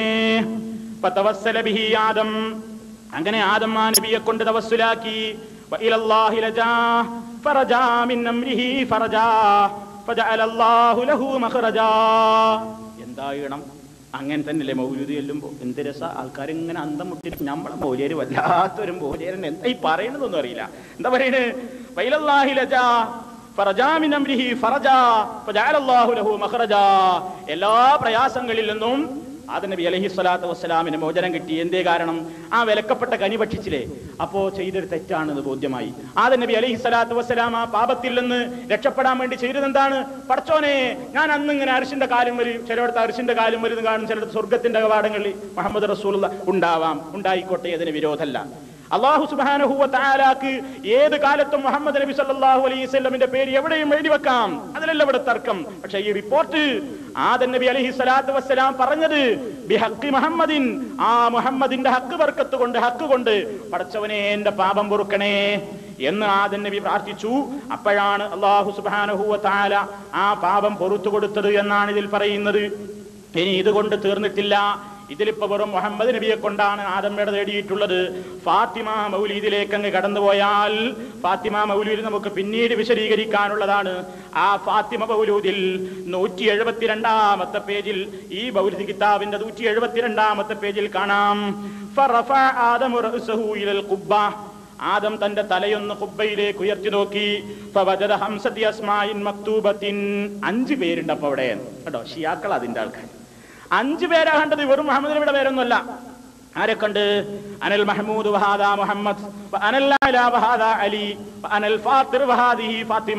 ഫതവസ്സല ബിഹി ആദം അങ്ങനെ ആദം ആ നബിയെ കൊണ്ട് തവസ്സുലാക്കി വഇലല്ലാഹി ലജാ ഫറജാ മിൻ അംരിഹി ഫറജാ ഫജഅല അല്ലാഹു ലഹു മഖറജാ എന്തായിണം അങ്ങനെ തന്നെയല്ലേ മൗലൂദ് ചെല്ലുമ്പോ എന്ത് രസ ആൾക്കാർ ഇങ്ങനെ അന്തം മുട്ടിട്ട് നമ്മളെ മൗലിയര് വല്ലാത്തൊരു മൗലിയരൻ എന്താ ഈ പറയണതൊന്നും അറിയില്ല എന്താ പറയണേ വൈലല്ലാഹി ലജാ ഫറജാ മിൻ അംരിഹി ഫറജാ ഫജഅല അല്ലാഹു ലഹു മഖറജാ എല്ലാ പ്രയാസങ്ങളിൽ നിന്നും ആദം നബി അലൈഹി സ്വലാത്തു വസ്സലാമിന് മോചനം കിട്ടി എന്തേ കാരണം ആ വിലക്കപ്പെട്ട കനി ഭക്ഷിച്ചില്ലേ അപ്പോ ചെയ്തൊരു തെറ്റാണെന്ന് ബോധ്യമായി ആദം നബി അലൈഹി സ്വലാത്തു വസ്സലാം ആ പാപത്തിൽ നിന്ന് രക്ഷപ്പെടാൻ വേണ്ടി ചെയ്തതെന്താണ് പടച്ചോനെ ഞാൻ അന്ന് ഇങ്ങനെ അരിശിന്റെ കാലും വരും ചിലയിടത്ത് അരിശിന്റെ കാലും വരുന്ന കാണും ചിലയിടത്ത് സ്വർഗത്തിന്റെ കവാടങ്ങളിൽ മുഹമ്മദ് റസൂൽ ഉണ്ടാവാം ഉണ്ടായിക്കോട്ടെ അതിന് വിരോധമല്ല അള്ളാഹു സുബാനഹുവ താലാക്ക് ഏത് കാലത്തും മുഹമ്മദ് നബി സല്ലല്ലാഹു അലൈഹി വസല്ലമിന്റെ പേര് എവിടെയും എഴുതി വെക്കാം അതിലല്ല ഇവിടെ തർക്കം പക്ഷേ ഈ റിപ്പോർട്ട് ആദൻ നബി അലൈഹി സ്വലാത്തു വസ്സലാം പറഞ്ഞത് ബിഹക്കി മുഹമ്മദിൻ ആ മുഹമ്മദിന്റെ ഹക്ക് ബർക്കത്ത് കൊണ്ട് ഹക്ക് കൊണ്ട് പടച്ചവനെ എന്റെ പാപം പൊറുക്കണേ എന്ന് ആദൻ നബി പ്രാർത്ഥിച്ചു അപ്പോഴാണ് അള്ളാഹു സുബാനഹുവ താല ആ പാപം പൊറത്തു കൊടുത്തത് എന്നാണ് ഇതിൽ പറയുന്നത് ഇനി ഇതുകൊണ്ട് തീർന്നിട്ടില്ല ഇതിലിപ്പോ വെറും മുഹമ്മദ് നബിയെ കൊണ്ടാണ് ആദമ്മയുടെ തേടിയിട്ടുള്ളത് ഫാത്തിമ മൗലീദിലേക്ക് അങ്ങ് കടന്നുപോയാൽ ഫാത്തിമ മൗലൂദ് നമുക്ക് പിന്നീട് വിശദീകരിക്കാനുള്ളതാണ് ആ ഫാത്തിമ മൗലൂദിൽ നൂറ്റി എഴുപത്തിരണ്ടാമത്തെ പേജിൽ ഈ മൗലൂദ് കിതാബിന്റെ നൂറ്റി എഴുപത്തിരണ്ടാമത്തെ പേജിൽ കാണാം ഫറഫ ആദമു റഅ്സഹു ഇലൽ ഖുബ്ബ ആദം തന്റെ തലയൊന്ന് കുബ്ബയിലേക്ക് ഉയർത്തി നോക്കി ഫവജദ ഹംസതി അസ്മായിൻ മക്തൂബത്തിൻ അഞ്ച് പേരുണ്ട് അപ്പൊ അവിടെ കേട്ടോ ഷിയാക്കൾ അതിന്റെ ആൾക്കാർ അഞ്ച് പേരാ കണ്ടത് വെറും മുഹമ്മദ് നബിയുടെ പേരൊന്നുമല്ല ആരെ കണ്ട് അനൽ മഹ്മൂദ് വഹാദ മുഹമ്മദ് വ അനൽ അല വഹാദ അലി വ അനൽ ഫാത്തിർ വഹാദിഹി ഫാത്തിമ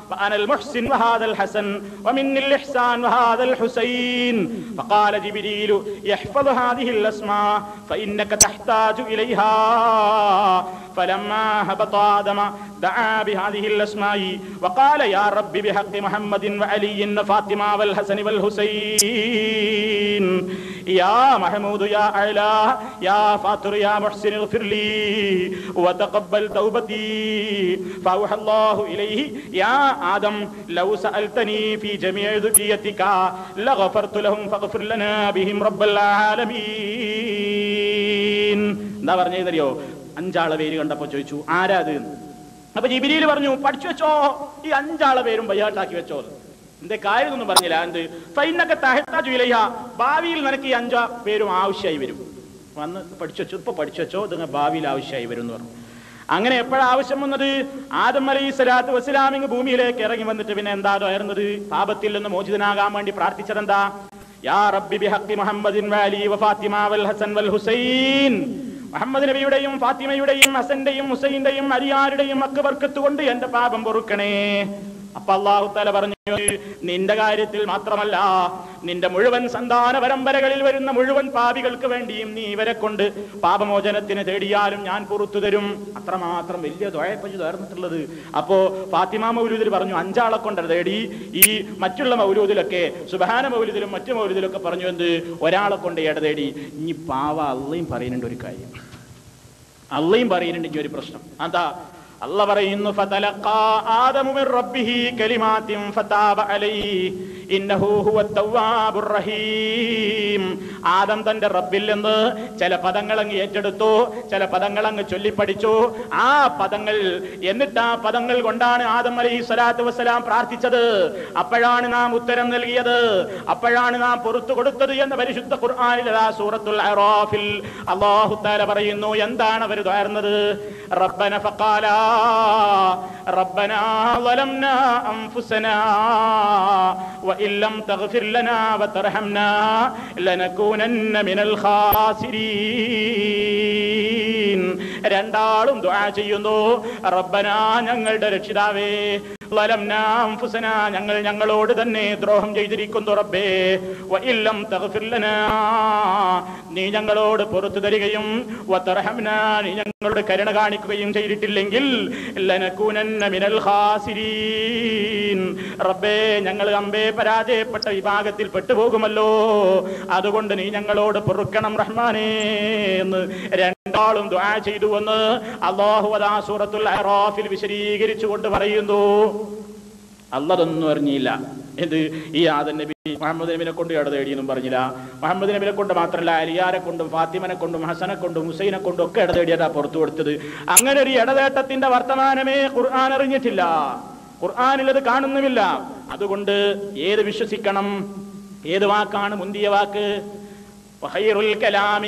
وأنا المحسن وهذا الحسن ومني الإحسان وهذا الحسين فقال جبريل يحفظ هذه الأسماء فإنك تحتاج إليها فلما هبط آدم دعا بهذه الأسماء وقال يا رب بحق محمد وعلي وفاطمة والحسن والحسين يا محمود يا أعلى يا فاطر يا محسن اغفر لي وتقبل توبتي فأوحى الله إليه يا آدم لو سألتني في جميع ذريتك لغفرت لهم فاغفر لنا بهم رب العالمين എന്താ പറഞ്ഞറിയോ അഞ്ചാളെ പേര് കണ്ടപ്പോ ചോദിച്ചു ആരാത് എന്ന്. അപ്പൊ ജിബിരിയിൽ പറഞ്ഞു പഠിച്ചു വെച്ചോ ഈ അഞ്ചാളെ പേരും ബയ്യാട്ടാക്കി വെച്ചോ എന്തേ കാര്യമൊന്നും പറഞ്ഞില്ല എന്ത് ഫൈനൊക്കെ തഹത്താജു ഇലയ്യ ഭാവിയിൽ നിനക്ക് ഈ അഞ്ചാ പേരും ആവശ്യമായി വരും വന്ന് പഠിച്ചു വെച്ചു ഇപ്പൊ പഠിച്ചു വെച്ചോ ഇതിങ്ങനെ ഭാവിയിൽ ആവശ്യമായി വരും എന്ന് പറഞ്ഞു അങ്ങനെ എപ്പോഴാ ആവശ്യം വന്നത് ആദം അലൈഹി സ്വലാത്തു വസ്സലാമിങ് ഭൂമിയിലേക്ക് ഇറങ്ങി വന്നിട്ട് പിന്നെ എന്താ ഉയർന്നത് പാപത്തിൽ നിന്ന് മോചിതനാകാൻ വേണ്ടി പ്രാർത്ഥിച്ചതെന്താ യാ റബ്ബി ബിഹഖി മുഹമ്മദിൻ വാലി വഫാത്തിമ വൽ ഹസൻ വൽ ഹുസൈൻ മുഹമ്മദ് നബിയുടെയും ഫാത്തിമയുടെയും ഹസന്റെയും ഹുസൈന്റെയും അരിയാരുടെയും അക്കബർക്കത്ത് കൊണ്ട് എന്റെ പാപം പൊറുക്കണേ അപ്പൊ അള്ളാഹു തല പറഞ്ഞു നിന്റെ കാര്യത്തിൽ മാത്രമല്ല നിന്റെ മുഴുവൻ സന്താന പരമ്പരകളിൽ വരുന്ന മുഴുവൻ പാപികൾക്ക് വേണ്ടിയും നീ ഇവരെ കൊണ്ട് പാപമോചനത്തിന് തേടിയാലും ഞാൻ പുറത്തു തരും അത്രമാത്രം വലിയ ദ്വയപ്പച്ചു തീർന്നിട്ടുള്ളത് അപ്പോ ഫാത്തിമ മൗലൂദിൽ പറഞ്ഞു അഞ്ചാളെ കൊണ്ട് തേടി ഈ മറ്റുള്ള മൗലൂദിലൊക്കെ സുബഹാന മൗലൂദിലും മറ്റു മൗലൂദിലൊക്കെ പറഞ്ഞു എന്ത് ഒരാളെ കൊണ്ട് ഇട തേടി ഇനി പാവ അള്ളയും പറയുന്നുണ്ട് ഒരു കാര്യം അള്ളയും പറയുന്നുണ്ട് ഇനി ഒരു പ്രശ്നം അതാ അല്ല പറയുന്നു ഫതലഖാ ആദമു മിർ റബ്ബിഹി കലിമാത്തിൻ ഫതാബ അലൈഹി ഇന്നഹു ഹുവ തവ്വാബുർ റഹീം ആദം തന്റെ റബ്ബിൽ നിന്ന് ചില പദങ്ങൾ അങ്ങ് ഏറ്റെടുത്തു ചില പദങ്ങൾ അങ്ങ് ചൊല്ലിപ്പടിച്ചു ആ പദങ്ങൾ എന്നിട്ട് ആ പദങ്ങൾ കൊണ്ടാണ് ആദം അലൈഹി സ്വലാത്തു വസ്സലാം പ്രാർത്ഥിച്ചത് അപ്പോഴാണ് നാം ഉത്തരം നൽകിയത് അപ്പോഴാണ് നാം പുറത്തു കൊടുത്തത് എന്ന് പരിശുദ്ധ ഖുർആനിൽ ആ സൂറത്തുൽ അറാഫിൽ അല്ലാഹു തആല പറയുന്നു എന്താണ് അവർ ദ്വാരുന്നത് റബ്ബന ഫഖാല റബ്ബന ظلمنا أنفسنا وإن لم تغفر لنا وترحمنا لنكونن من الخاسرين രണ്ടാളും ദുആ ചെയ്യുന്നു റബ്ബന ഞങ്ങളുടെ രക്ഷിതാവേ ളലംനാ അൻഫുസനാ ഞങ്ങൾ ഞങ്ങളോട് തന്നെ ദ്രോഹം ചെയ്തിരിക്കുന്നു റബ്ബേ വഇല്ലം തഗ്ഫിർ ലനാ നീ ഞങ്ങളോട് പുറത്തു തരികയും വതർഹംനാ നീ ഞങ്ങളോട് കരുണ കാണിക്കുകയും ചെയ്തിട്ടില്ലെങ്കിൽ ലനകൂനന്ന മിനൽ ഖാസിരീൻ റബ്ബേ ഞങ്ങൾ അമ്പേ പരാജയപ്പെട്ട വിഭാഗത്തിൽ പെട്ടുപോകുമല്ലോ അതുകൊണ്ട് നീ ഞങ്ങളോട് പൊറുക്കണം റഹ്മാനേ എന്ന് രണ്ടാളും ദുആ ചെയ്തു എന്ന് അല്ലാഹു അദാ സൂറത്തുൽ അറാഫിൽ വിശദീകരിച്ചുകൊണ്ട് പറയുന്നു അല്ലതൊന്നും അറിഞ്ഞില്ല എന്ത് ഈ ആദൻ നബി മുഹമ്മദ് നബിനെ കൊണ്ട് ഇട തേടിയെന്നും പറഞ്ഞില്ല മുഹമ്മദ് നബിനെ കൊണ്ട് മാത്രമല്ല അലിയാരെ കൊണ്ടും ഫാത്തിമനെ കൊണ്ടും ഹസനെ കൊണ്ടും ഹുസൈനെ കൊണ്ടും ഒക്കെ ഇട തേടിയതാ പുറത്തു കൊടുത്തത് അങ്ങനെ ഒരു ഇടതേട്ടത്തിന്റെ വർത്തമാനമേ ഖുർആൻ അറിഞ്ഞിട്ടില്ല ഖുർആനിൽ അത് കാണുന്നുമില്ല അതുകൊണ്ട് ഏത് വിശ്വസിക്കണം ഏത് വാക്കാണ് മുന്തിയ വാക്ക് വഖൈറുൽ കലാമി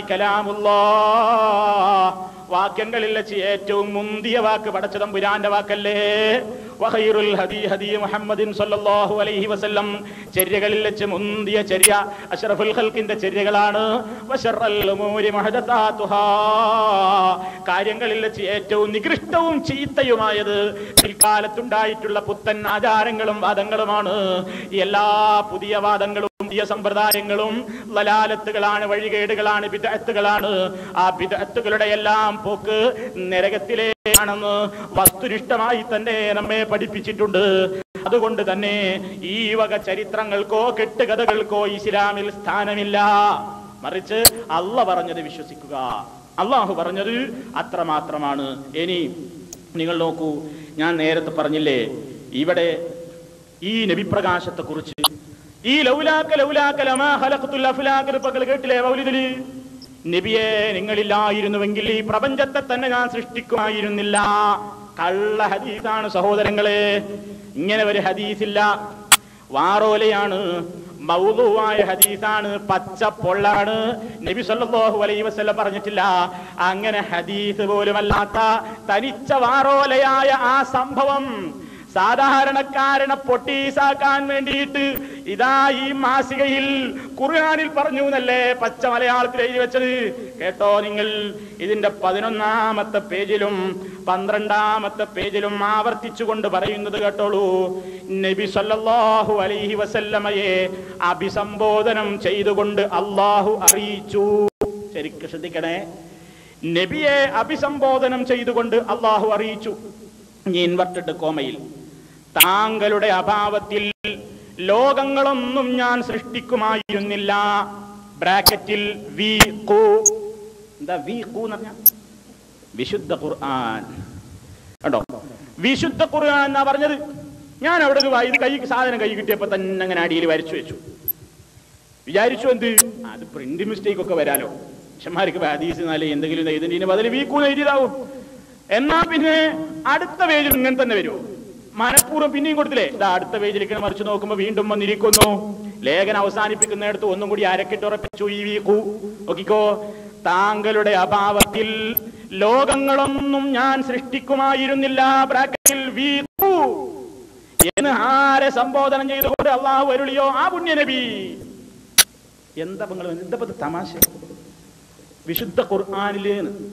കലാമുല്ലാഹ് വാക്യങ്ങളിൽ വെച്ച് ഏറ്റവും മുന്തിയ വാക്ക് പടച്ച തമ്പുരാന്റെ വാക്കല്ലേ വഖൈറുൽ ഹദി ഹദി മുഹമ്മദിൻ സല്ലല്ലാഹു അലൈഹി വസല്ലം ചര്യകളിൽ വെച്ച് മുന്തിയ ചര്യ അഷ്റഫുൽ ഖൽഖിന്റെ ചര്യകളാണ് വശറൽ ഉമൂരി മുഹദസാതുഹാ കാര്യങ്ങളിൽ വെച്ച് ഏറ്റവും നികൃഷ്ടവും ചീത്തയുമായത് പിൽക്കാലത്തുണ്ടായിട്ടുള്ള പുത്തൻ ആചാരങ്ങളും വാദങ്ങളുമാണ് എല്ലാ പുതിയ വാദങ്ങളും പുതിയ സമ്പ്രദായങ്ങളും ലലാലത്തുകളാണ് വഴികേടുകളാണ് വിദഗ്ധകളാണ് ആ വിദഗ്ധകളുടെ എല്ലാം പോക്ക് നരകത്തിലേക്കാണെന്ന് വസ്തുനിഷ്ഠമായി തന്നെ നമ്മെ പഠിപ്പിച്ചിട്ടുണ്ട് അതുകൊണ്ട് തന്നെ ഈ വക ചരിത്രങ്ങൾക്കോ കെട്ടുകഥകൾക്കോ ഇസ്ലാമിൽ സ്ഥാനമില്ല മറിച്ച് അല്ല പറഞ്ഞത് വിശ്വസിക്കുക അള്ളാഹു പറഞ്ഞത് അത്രമാത്രമാണ് ഇനി നിങ്ങൾ നോക്കൂ ഞാൻ നേരത്തെ പറഞ്ഞില്ലേ ഇവിടെ ഈ നബിപ്രകാശത്തെ കുറിച്ച് ഈ ലൗലാക്ക ലൗലാക്ക ലമാ ഖലഖത്തുൽ അഫ്ലാഖ് റിപ്പകൾ കേട്ടില്ലേ മൗലിദില് നബിയെ നിങ്ങളില്ലായിരുന്നുവെങ്കിൽ ഈ പ്രപഞ്ചത്തെ തന്നെ ഞാൻ സൃഷ്ടിക്കുമായിരുന്നില്ല കള്ള ഹദീസാണ് സഹോദരങ്ങളെ ഇങ്ങനെ ഒരു ഹദീസില്ല വാറോലയാണ് മൗതുവായ ഹദീസാണ് പച്ച പൊള്ളാണ് നബി സല്ലല്ലാഹു അലൈഹി വസല്ലം പറഞ്ഞിട്ടില്ല അങ്ങനെ ഹദീസ് പോലുമല്ലാത്ത തനിച്ച വാറോലയായ ആ സംഭവം സാധാരണക്കാരനെ പൊട്ടീസാക്കാൻ വേണ്ടിയിട്ട് ഇതാ ഈ മാസികയിൽ ഖുർആനിൽ പറഞ്ഞു എന്നല്ലേ പച്ച മലയാളത്തിൽ എഴുതി വെച്ചത് കേട്ടോ നിങ്ങൾ ഇതിന്റെ പതിനൊന്നാമത്തെ പേജിലും പന്ത്രണ്ടാമത്തെ പേജിലും ആവർത്തിച്ചുകൊണ്ട് പറയുന്നത് കേട്ടോളൂ നബി സല്ലല്ലാഹു അലൈഹി വസല്ലമയെ അഭിസംബോധനം ചെയ്തുകൊണ്ട് അള്ളാഹു അറിയിച്ചു ശരിക്കും ശ്രദ്ധിക്കണേ നബിയെ അഭിസംബോധനം ചെയ്തുകൊണ്ട് അള്ളാഹു അറിയിച്ചു ഇനി ഇൻവെർട്ടഡ് കോമയിൽ താങ്കളുടെ അഭാവത്തിൽ ലോകങ്ങളൊന്നും ഞാൻ സൃഷ്ടിക്കുമായിരുന്നില്ല ബ്രാക്കറ്റിൽ വി കൂ എന്താ വി കൂ എന്ന് പറഞ്ഞ വിശുദ്ധ ഖുർആൻ കണ്ടോ വിശുദ്ധ ഖുർആൻ എന്നാ പറഞ്ഞത് ഞാൻ അവിടെ ഒരു ഇത് കൈ സാധനം കൈ കിട്ടിയപ്പോ തന്നെ അങ്ങനെ അടിയിൽ വരച്ചു വെച്ചു വിചാരിച്ചു എന്ത് അത് പ്രിന്റ് മിസ്റ്റേക്ക് ഒക്കെ വരാലോ മനുഷ്യന്മാർക്ക് ഹദീസ് എന്നാലേ എന്തെങ്കിലും എഴുതിന് ബദൽ വീക്കൂന്ന് എഴുതിയതാവും എന്നാ പിന്നെ അടുത്ത പേജിൽ ഇങ്ങനെ തന്നെ വരുമോ മനഃപൂർവ്വം പിന്നെയും കൊടുത്തില്ലേ ഇതാ അടുത്ത പേജിലേക്ക് മറിച്ച് നോക്കുമ്പോ വീണ്ടും വന്നിരിക്കുന്നു ലേഖനം അവസാനിപ്പിക്കുന്നിടത്ത് ഒന്നും കൂടി അരക്കിട്ടുറപ്പിച്ചു ഈ വീക്കു നോക്കിക്കോ താങ്കളുടെ അഭാവത്തിൽ ലോകങ്ങളൊന്നും ഞാൻ സൃഷ്ടിക്കുമായിരുന്നില്ല ബ്രാക്കറ്റിൽ വീക്കു എന്ന് ആരെ സംബോധനം ചെയ്തുകൊണ്ട് അള്ളാഹു അരുളിയോ ആ പുണ്യ നബി എന്താ നിങ്ങൾ എന്താ ഇപ്പൊ ഇത് തമാശ വിശുദ്ധ ഖുർആാനില്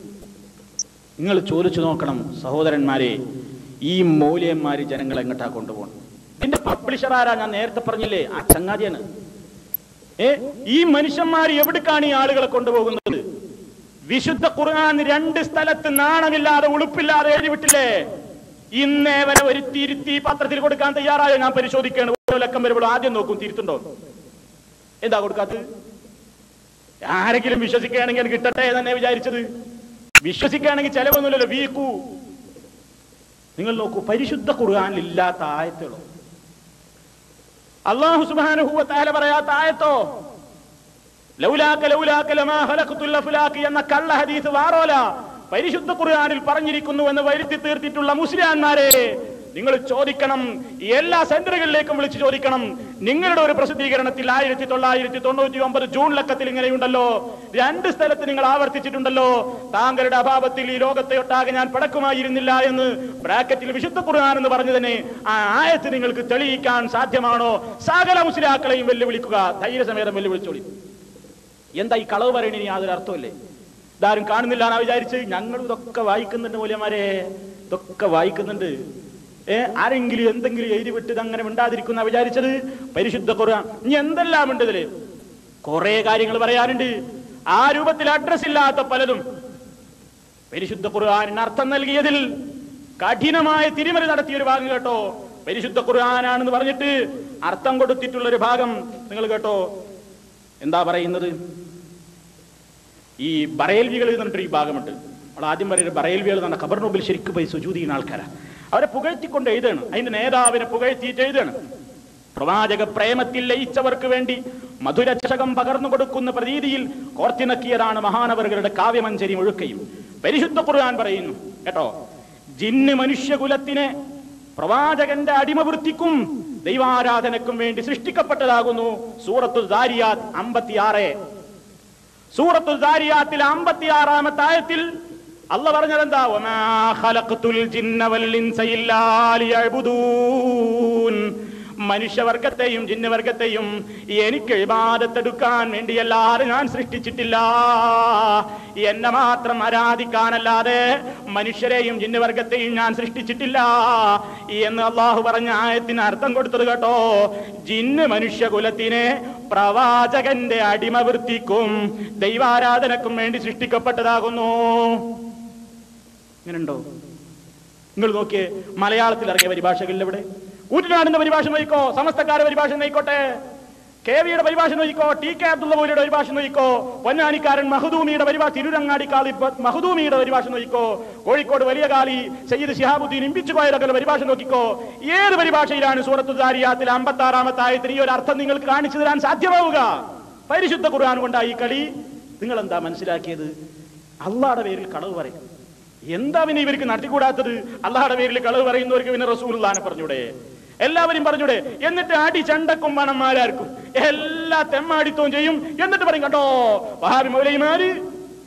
നിങ്ങൾ ചോദിച്ചു നോക്കണം സഹോദരന്മാരെ ഈ മൂല്യന്മാര് ജനങ്ങളെ എങ്ങോട്ടാ കൊണ്ടുപോകണം ഇതിന്റെ പബ്ലിഷർ ആരാ ഞാൻ നേരത്തെ പറഞ്ഞില്ലേ ആ ചങ്ങാതിയാണ് ഏ ഈ മനുഷ്യന്മാർ എവിടേക്കാണ് ഈ ആളുകളെ കൊണ്ടുപോകുന്നത് വിശുദ്ധ ഖുർആൻ രണ്ട് സ്ഥലത്ത് നാണമില്ലാതെ ഉളുപ്പില്ലാതെ എഴുതിവിട്ടില്ലേ ഇന്നേ വരെ ഒരു തിരുത്തി പത്രത്തിൽ കൊടുക്കാൻ തയ്യാറായോ ഞാൻ പരിശോധിക്കുകയാണ് ഓരോ ലക്കം വരുമ്പോൾ ആദ്യം നോക്കും തിരുത്തുണ്ടോ എന്താ കൊടുക്കാത്തത് ആരെങ്കിലും വിശ്വസിക്കുകയാണെങ്കിൽ അത് കിട്ടട്ടെ തന്നെ വിചാരിച്ചത് വിശ്വസിക്കുകയാണെങ്കിൽ ചെലവൊന്നുമില്ലല്ലോ വീക്കൂ നിങ്ങൾ നോക്കൂ പരിശുദ്ധ ഖുർആനിൽ ഇല്ലാത്ത ആയത്തുകളോ അള്ളാഹു സുബ്ഹാനഹു വതആല പറയാത്ത ആയത്തോ ലൗലാക ലൗലാക ലമാ ഖലഖതുൽ അഫ്ലാഖ് എന്ന കള്ള ഹദീസ് വാറോല പരിശുദ്ധ ഖുർആനിൽ പറഞ്ഞിരിക്കുന്നു എന്ന് വരുത്തി തീർത്തിട്ടുള്ള മുസ്ലിയാന്മാരെ നിങ്ങൾ ചോദിക്കണം ഈ എല്ലാ സെന്ററുകളിലേക്കും വിളിച്ച് ചോദിക്കണം നിങ്ങളുടെ ഒരു പ്രസിദ്ധീകരണത്തിൽ ആയിരത്തി തൊള്ളായിരത്തി തൊണ്ണൂറ്റി ഒമ്പത് ജൂൺ ലക്കത്തിൽ ഇങ്ങനെയുണ്ടല്ലോ രണ്ട് സ്ഥലത്ത് നിങ്ങൾ ആവർത്തിച്ചിട്ടുണ്ടല്ലോ താങ്കളുടെ അഭാവത്തിൽ ഈ ലോകത്തെ ഒട്ടാകെ ഞാൻ പടക്കുമായിരുന്നില്ല എന്ന് ബ്രാക്കറ്റിൽ വിശുദ്ധ ഖുർആൻ എന്ന് പറഞ്ഞു തന്നെ ആ ആയത്ത് നിങ്ങൾക്ക് തെളിയിക്കാൻ സാധ്യമാണോ സകല മുസ്ലിയാക്കളെയും വെല്ലുവിളിക്കുക ധൈര്യസമേതം വെല്ലുവിളിച്ചോളി എന്താ ഈ കളവ് പറയണി യാതൊരു അർത്ഥമല്ലേ ഇതാരും കാണുന്നില്ല എന്നാ വിചാരിച്ച് ഞങ്ങൾ ഇതൊക്കെ വായിക്കുന്നുണ്ട് മൂല്യന്മാരെ ഇതൊക്കെ വായിക്കുന്നുണ്ട് ഏ ആരെങ്കിലും എന്തെങ്കിലും എഴുതി വിട്ട് ഇത് അങ്ങനെ മിണ്ടാതിരിക്കുന്ന വിചാരിച്ചത് പരിശുദ്ധ ഖുർആൻ ഇനി എന്തെല്ലാം ഉണ്ട് ഇതില് കുറെ കാര്യങ്ങൾ പറയാനുണ്ട് ആ രൂപത്തിൽ അഡ്രസ് ഇല്ലാത്ത പലതും പരിശുദ്ധ ഖുർആാനിന് അർത്ഥം നൽകിയതിൽ കഠിനമായ തിരിമറി നടത്തിയ ഒരു ഭാഗം കേട്ടോ പരിശുദ്ധ ഖുർആനാണെന്ന് പറഞ്ഞിട്ട് അർത്ഥം കൊടുത്തിട്ടുള്ള ഒരു ഭാഗം നിങ്ങൾ കേട്ടോ എന്താ പറയുന്നത് ഈ ബറേൽവികൾ എന്നിട്ടൊരു ഈ ഭാഗമുണ്ട് നമ്മൾ ആദ്യം പറയുന്നത് ബറേൽവികൾ എന്നാണ് ഖബർ നോബിൽ ശരിക്കും പോയി സുജൂതി ചെയ്യുന്ന ആൾക്കാരാ അവരെ പുകഴ്ത്തിക്കൊണ്ട് എഴുതാണ് അതിന്റെ നേതാവിനെ പുകഴ്ത്തിയിട്ട് എഴുതാണ് പ്രവാചക പ്രേമത്തിൽ ലയിച്ചവർക്ക് വേണ്ടി മധുരചകം പകർന്നു കൊടുക്കുന്ന പ്രതീതിയിൽ കോർത്തിണക്കിയതാണ് മഹാനവറുകളുടെ കാവ്യമഞ്ചരി മുഴുക്കയും പരിശുദ്ധ ഖുർആൻ പറയുന്നു കേട്ടോ ജിന്ന് മനുഷ്യകുലത്തിനെ പ്രവാചകന്റെ അടിമവൃത്തിക്കും ദൈവാരാധനക്കും വേണ്ടി സൃഷ്ടിക്കപ്പെട്ടതാകുന്നു സൂറത്തു ദാരിയാത്ത് അമ്പത്തിയാറ് സൂറത്തു ദാരിയാത്തിൽ അമ്പത്തിയാറാമത്തെ ആയത്തിൽ അല്ല പറഞ്ഞതെന്താ വമാ ഖലഖ്തുൽ ജിന്ന വൽ ഇൻസ ഇല്ലാ ലിയഅ്ബുദൂൻ മനുഷ്യവർഗത്തെയും ജിന്നവർഗത്തെയും എനിക്ക് ഇബാദത്തെടുക്കാൻ വേണ്ടിയല്ലാതെ ഞാൻ സൃഷ്ടിച്ചിട്ടില്ല എന്നെ മാത്രം ആരാധിക്കാനല്ലാതെ മനുഷ്യരെയും ജിന്നവർഗത്തെയും ഞാൻ സൃഷ്ടിച്ചിട്ടില്ല എന്ന് അള്ളാഹു പറഞ്ഞ ആയത്തിന് അർത്ഥം കൊടുത്തത് കേട്ടോ ജിന്ന് മനുഷ്യകുലത്തിനെ പ്രവാചകന്റെ അടിമവൃത്തിക്കും ദൈവാരാധനക്കും വേണ്ടി സൃഷ്ടിക്കപ്പെട്ടതാകുന്നു ഇങ്ങനെയുണ്ടോ നിങ്ങൾ നോക്കിയേ മലയാളത്തിൽ ഇറങ്ങിയ പരിഭാഷകളിൽ എവിടെ ഊറ്റിനാടിന്റെ പരിഭാഷ നോക്കിക്കോ സമസ്തക്കാരുടെ പരിഭാഷ നോക്കിക്കോട്ടെ കെ വിയുടെ പരിഭാഷ നോക്കിക്കോ ടി കെ അബ്ദുള്ള പോലിയുടെ പരിഭാഷ നോക്കിക്കോ പൊന്നാനിക്കാരൻ മഹദൂമിയുടെ പരിഭാഷ തിരുരങ്ങാടി കാളി മഹദൂമിയുടെ പരിഭാഷ നോക്കിക്കോ കോഴിക്കോട് വലിയ കാളി സയ്യിദ് ശിഹാബുദ്ദീൻ ഇമ്പിച്ചുപോയതൊക്കെ പരിഭാഷ നോക്കിക്കോ ഏത് പരിഭാഷയിലാണ് സൂറത്തു ദാരിയാത്തിൽ അമ്പത്തി ആറാമത്തെ ആയത്തിന് ഈ ഒരു അർത്ഥം നിങ്ങൾക്ക് കാണിച്ചു തരാൻ സാധ്യമാവുക പരിശുദ്ധ ഖുർആൻ കൊണ്ടായി ഈ കളി നിങ്ങൾ എന്താ മനസ്സിലാക്കിയത് അള്ളാടെ പേരിൽ കളവ് പറയും എന്താ പിന്നെ ഇവർക്ക് നടത്തിക്കൂടാത്തത് അള്ളാഹുടെ പേരിൽ കളവ് പറയുന്നവർക്ക് പിന്നെ റസൂലുള്ളാനെ പറഞ്ഞൂടെ എല്ലാവരും പറഞ്ഞൂടെ എന്നിട്ട് അടി ചണ്ടക്കും മണന്മാരാർക്കും എല്ലാ തെമ്മാടിത്തവും ചെയ്യും എന്നിട്ട് പറയും കേട്ടോ വഹാബി മൗലൈമാര്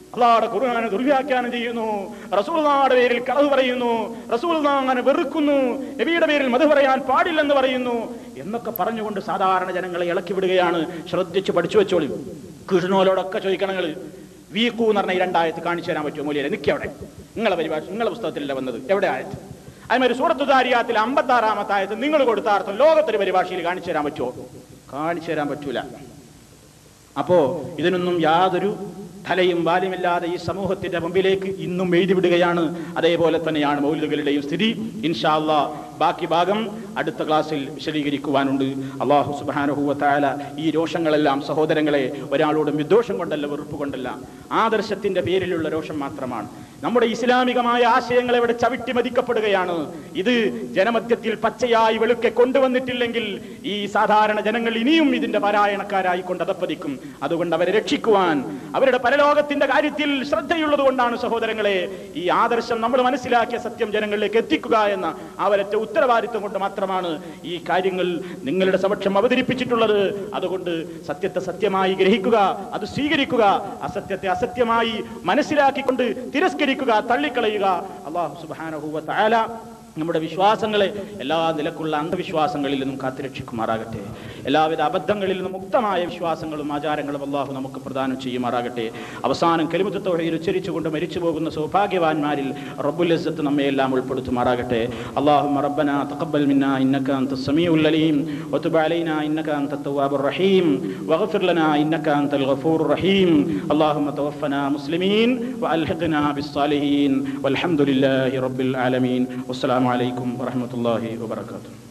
അള്ളാഹുടെ ഖുർആനെ ദുർവ്യാഖ്യാനം ചെയ്യുന്നു റസൂൽനാടെ പേരിൽ കളവ് പറയുന്നു റസൂൽനാങ്ങനെ വെറുക്കുന്നു നബിയുടെ പേരിൽ മത് പറയാൻ പാടില്ലെന്ന് പറയുന്നു എന്നൊക്കെ പറഞ്ഞുകൊണ്ട് സാധാരണ ജനങ്ങളെ ഇളക്കി വിടുകയാണ് ശ്രദ്ധിച്ച് പഠിച്ചു വെച്ചോളി കൃഷ്ണോലോടൊക്കെ ചോദിക്കണങ്ങൾ വീക്കു എന്ന് പറഞ്ഞ ഈ രണ്ടായത്ത് കാണിച്ചു തരാൻ പറ്റുമോ മൂല്യം എനിക്ക് അവിടെ നിങ്ങളെ പരിഭാഷ നിങ്ങളെ പുസ്തകത്തിലല്ല വന്നത് എവിടെ ആയത് അതുമാതിരി സൂറത്ത് ദാരിയാത്തിൽ അമ്പത്തി ആറാമത്തെ ആയത്ത് നിങ്ങൾ കൊടുത്ത അർത്ഥം ലോകത്തൊരു പരിഭാഷയിൽ കാണിച്ചു തരാൻ പറ്റുമോ കാണിച്ചു തരാൻ പറ്റൂല അപ്പോ ഇതിനൊന്നും യാതൊരു തലയും വാലുമില്ലാതെ ഈ സമൂഹത്തിന്റെ മുമ്പിലേക്ക് ഇന്നും എഴുതി വിടുകയാണ് അതേപോലെ തന്നെയാണ് മൗലികകളുടെയും സ്ഥിതി ഇൻഷാ അല്ലാ ബാക്കി ഭാഗം അടുത്ത ക്ലാസ്സിൽ വിശദീകരിക്കുവാനുണ്ട് അള്ളാഹു സുബാനുഹുവ താല ഈ രോഷങ്ങളെല്ലാം സഹോദരങ്ങളെ ഒരാളോടും വിദ്വേഷം കൊണ്ടല്ല വെറുപ്പ് കൊണ്ടല്ല ആദർശത്തിന്റെ പേരിലുള്ള രോഷം മാത്രമാണ് നമ്മുടെ ഇസ്ലാമികമായ ആശയങ്ങൾ ഇവിടെ ചവിട്ടി മതിക്കപ്പെടുകയാണ് ഇത് ജനമധ്യത്തിൽ പച്ചയായി വെളുക്കെ കൊണ്ടുവന്നിട്ടില്ലെങ്കിൽ ഈ സാധാരണ ജനങ്ങൾ ഇനിയും ഇതിന്റെ പാരായണക്കാരായി കൊണ്ട് അതപ്പതിക്കും അതുകൊണ്ട് അവരെ രക്ഷിക്കുവാൻ അവരുടെ പരലോകത്തിന്റെ കാര്യത്തിൽ ശ്രദ്ധയുള്ളത് കൊണ്ടാണ് സഹോദരങ്ങളെ ഈ ആദർശം നമ്മൾ മനസ്സിലാക്കിയ സത്യം ജനങ്ങളിലേക്ക് എത്തിക്കുക എന്ന അവരൊറ്റ ഉത്തരവാദിത്വം കൊണ്ട് മാത്രമാണ് ഈ കാര്യങ്ങൾ നിങ്ങളുടെ സമക്ഷം അവതരിപ്പിച്ചിട്ടുള്ളത് അതുകൊണ്ട് സത്യത്തെ സത്യമായി ഗ്രഹിക്കുക അത് സ്വീകരിക്കുക അസത്യത്തെ അസത്യമായി മനസ്സിലാക്കിക്കൊണ്ട് തിരസ്കരിക്കുക തള്ളിക്കളയുക അള്ളാഹു സുബാനഹുവ താല നമ്മുടെ വിശ്വാസങ്ങളെ എല്ലാ നിലക്കുള്ള അന്ധവിശ്വാസങ്ങളിൽ നിന്നും കാത്തുരക്ഷിക്കുമാറാകട്ടെ എല്ലാവിധ അബദ്ധങ്ങളിൽ നിന്നും മുക്തമായ വിശ്വാസങ്ങളും ആചാരങ്ങളും അള്ളാഹു നമുക്ക് പ്രദാനം ചെയ്യുമാറാകട്ടെ അവസാനം കലിമുത്തത്തോടെ ഉച്ചരിച്ചുകൊണ്ട് മരിച്ചു പോകുന്ന സൗഭാഗ്യവാന്മാരിൽ റബ്ബുൽ ഇസ്സത്ത് നമ്മെ എല്ലാം ഉൾപ്പെടുത്തുമാറാകട്ടെ അള്ളാഹു റബ്ബന തഖബ്ബൽ മിന്ന ഇന്നക അൻത സമീഉൽ അലീം വതുബ് അലൈനാ ഇന്നക അൻത തവ്വാബുർ റഹീം വഗ്ഫിർ ലനാ ഇന്നക അൻതൽ ഗഫൂറുർ റഹീം اللهم توفنا مسلمين وألحقنا بالصالحين والحمد لله رب العالمين والسلام عليكم ورحمة الله وبركاته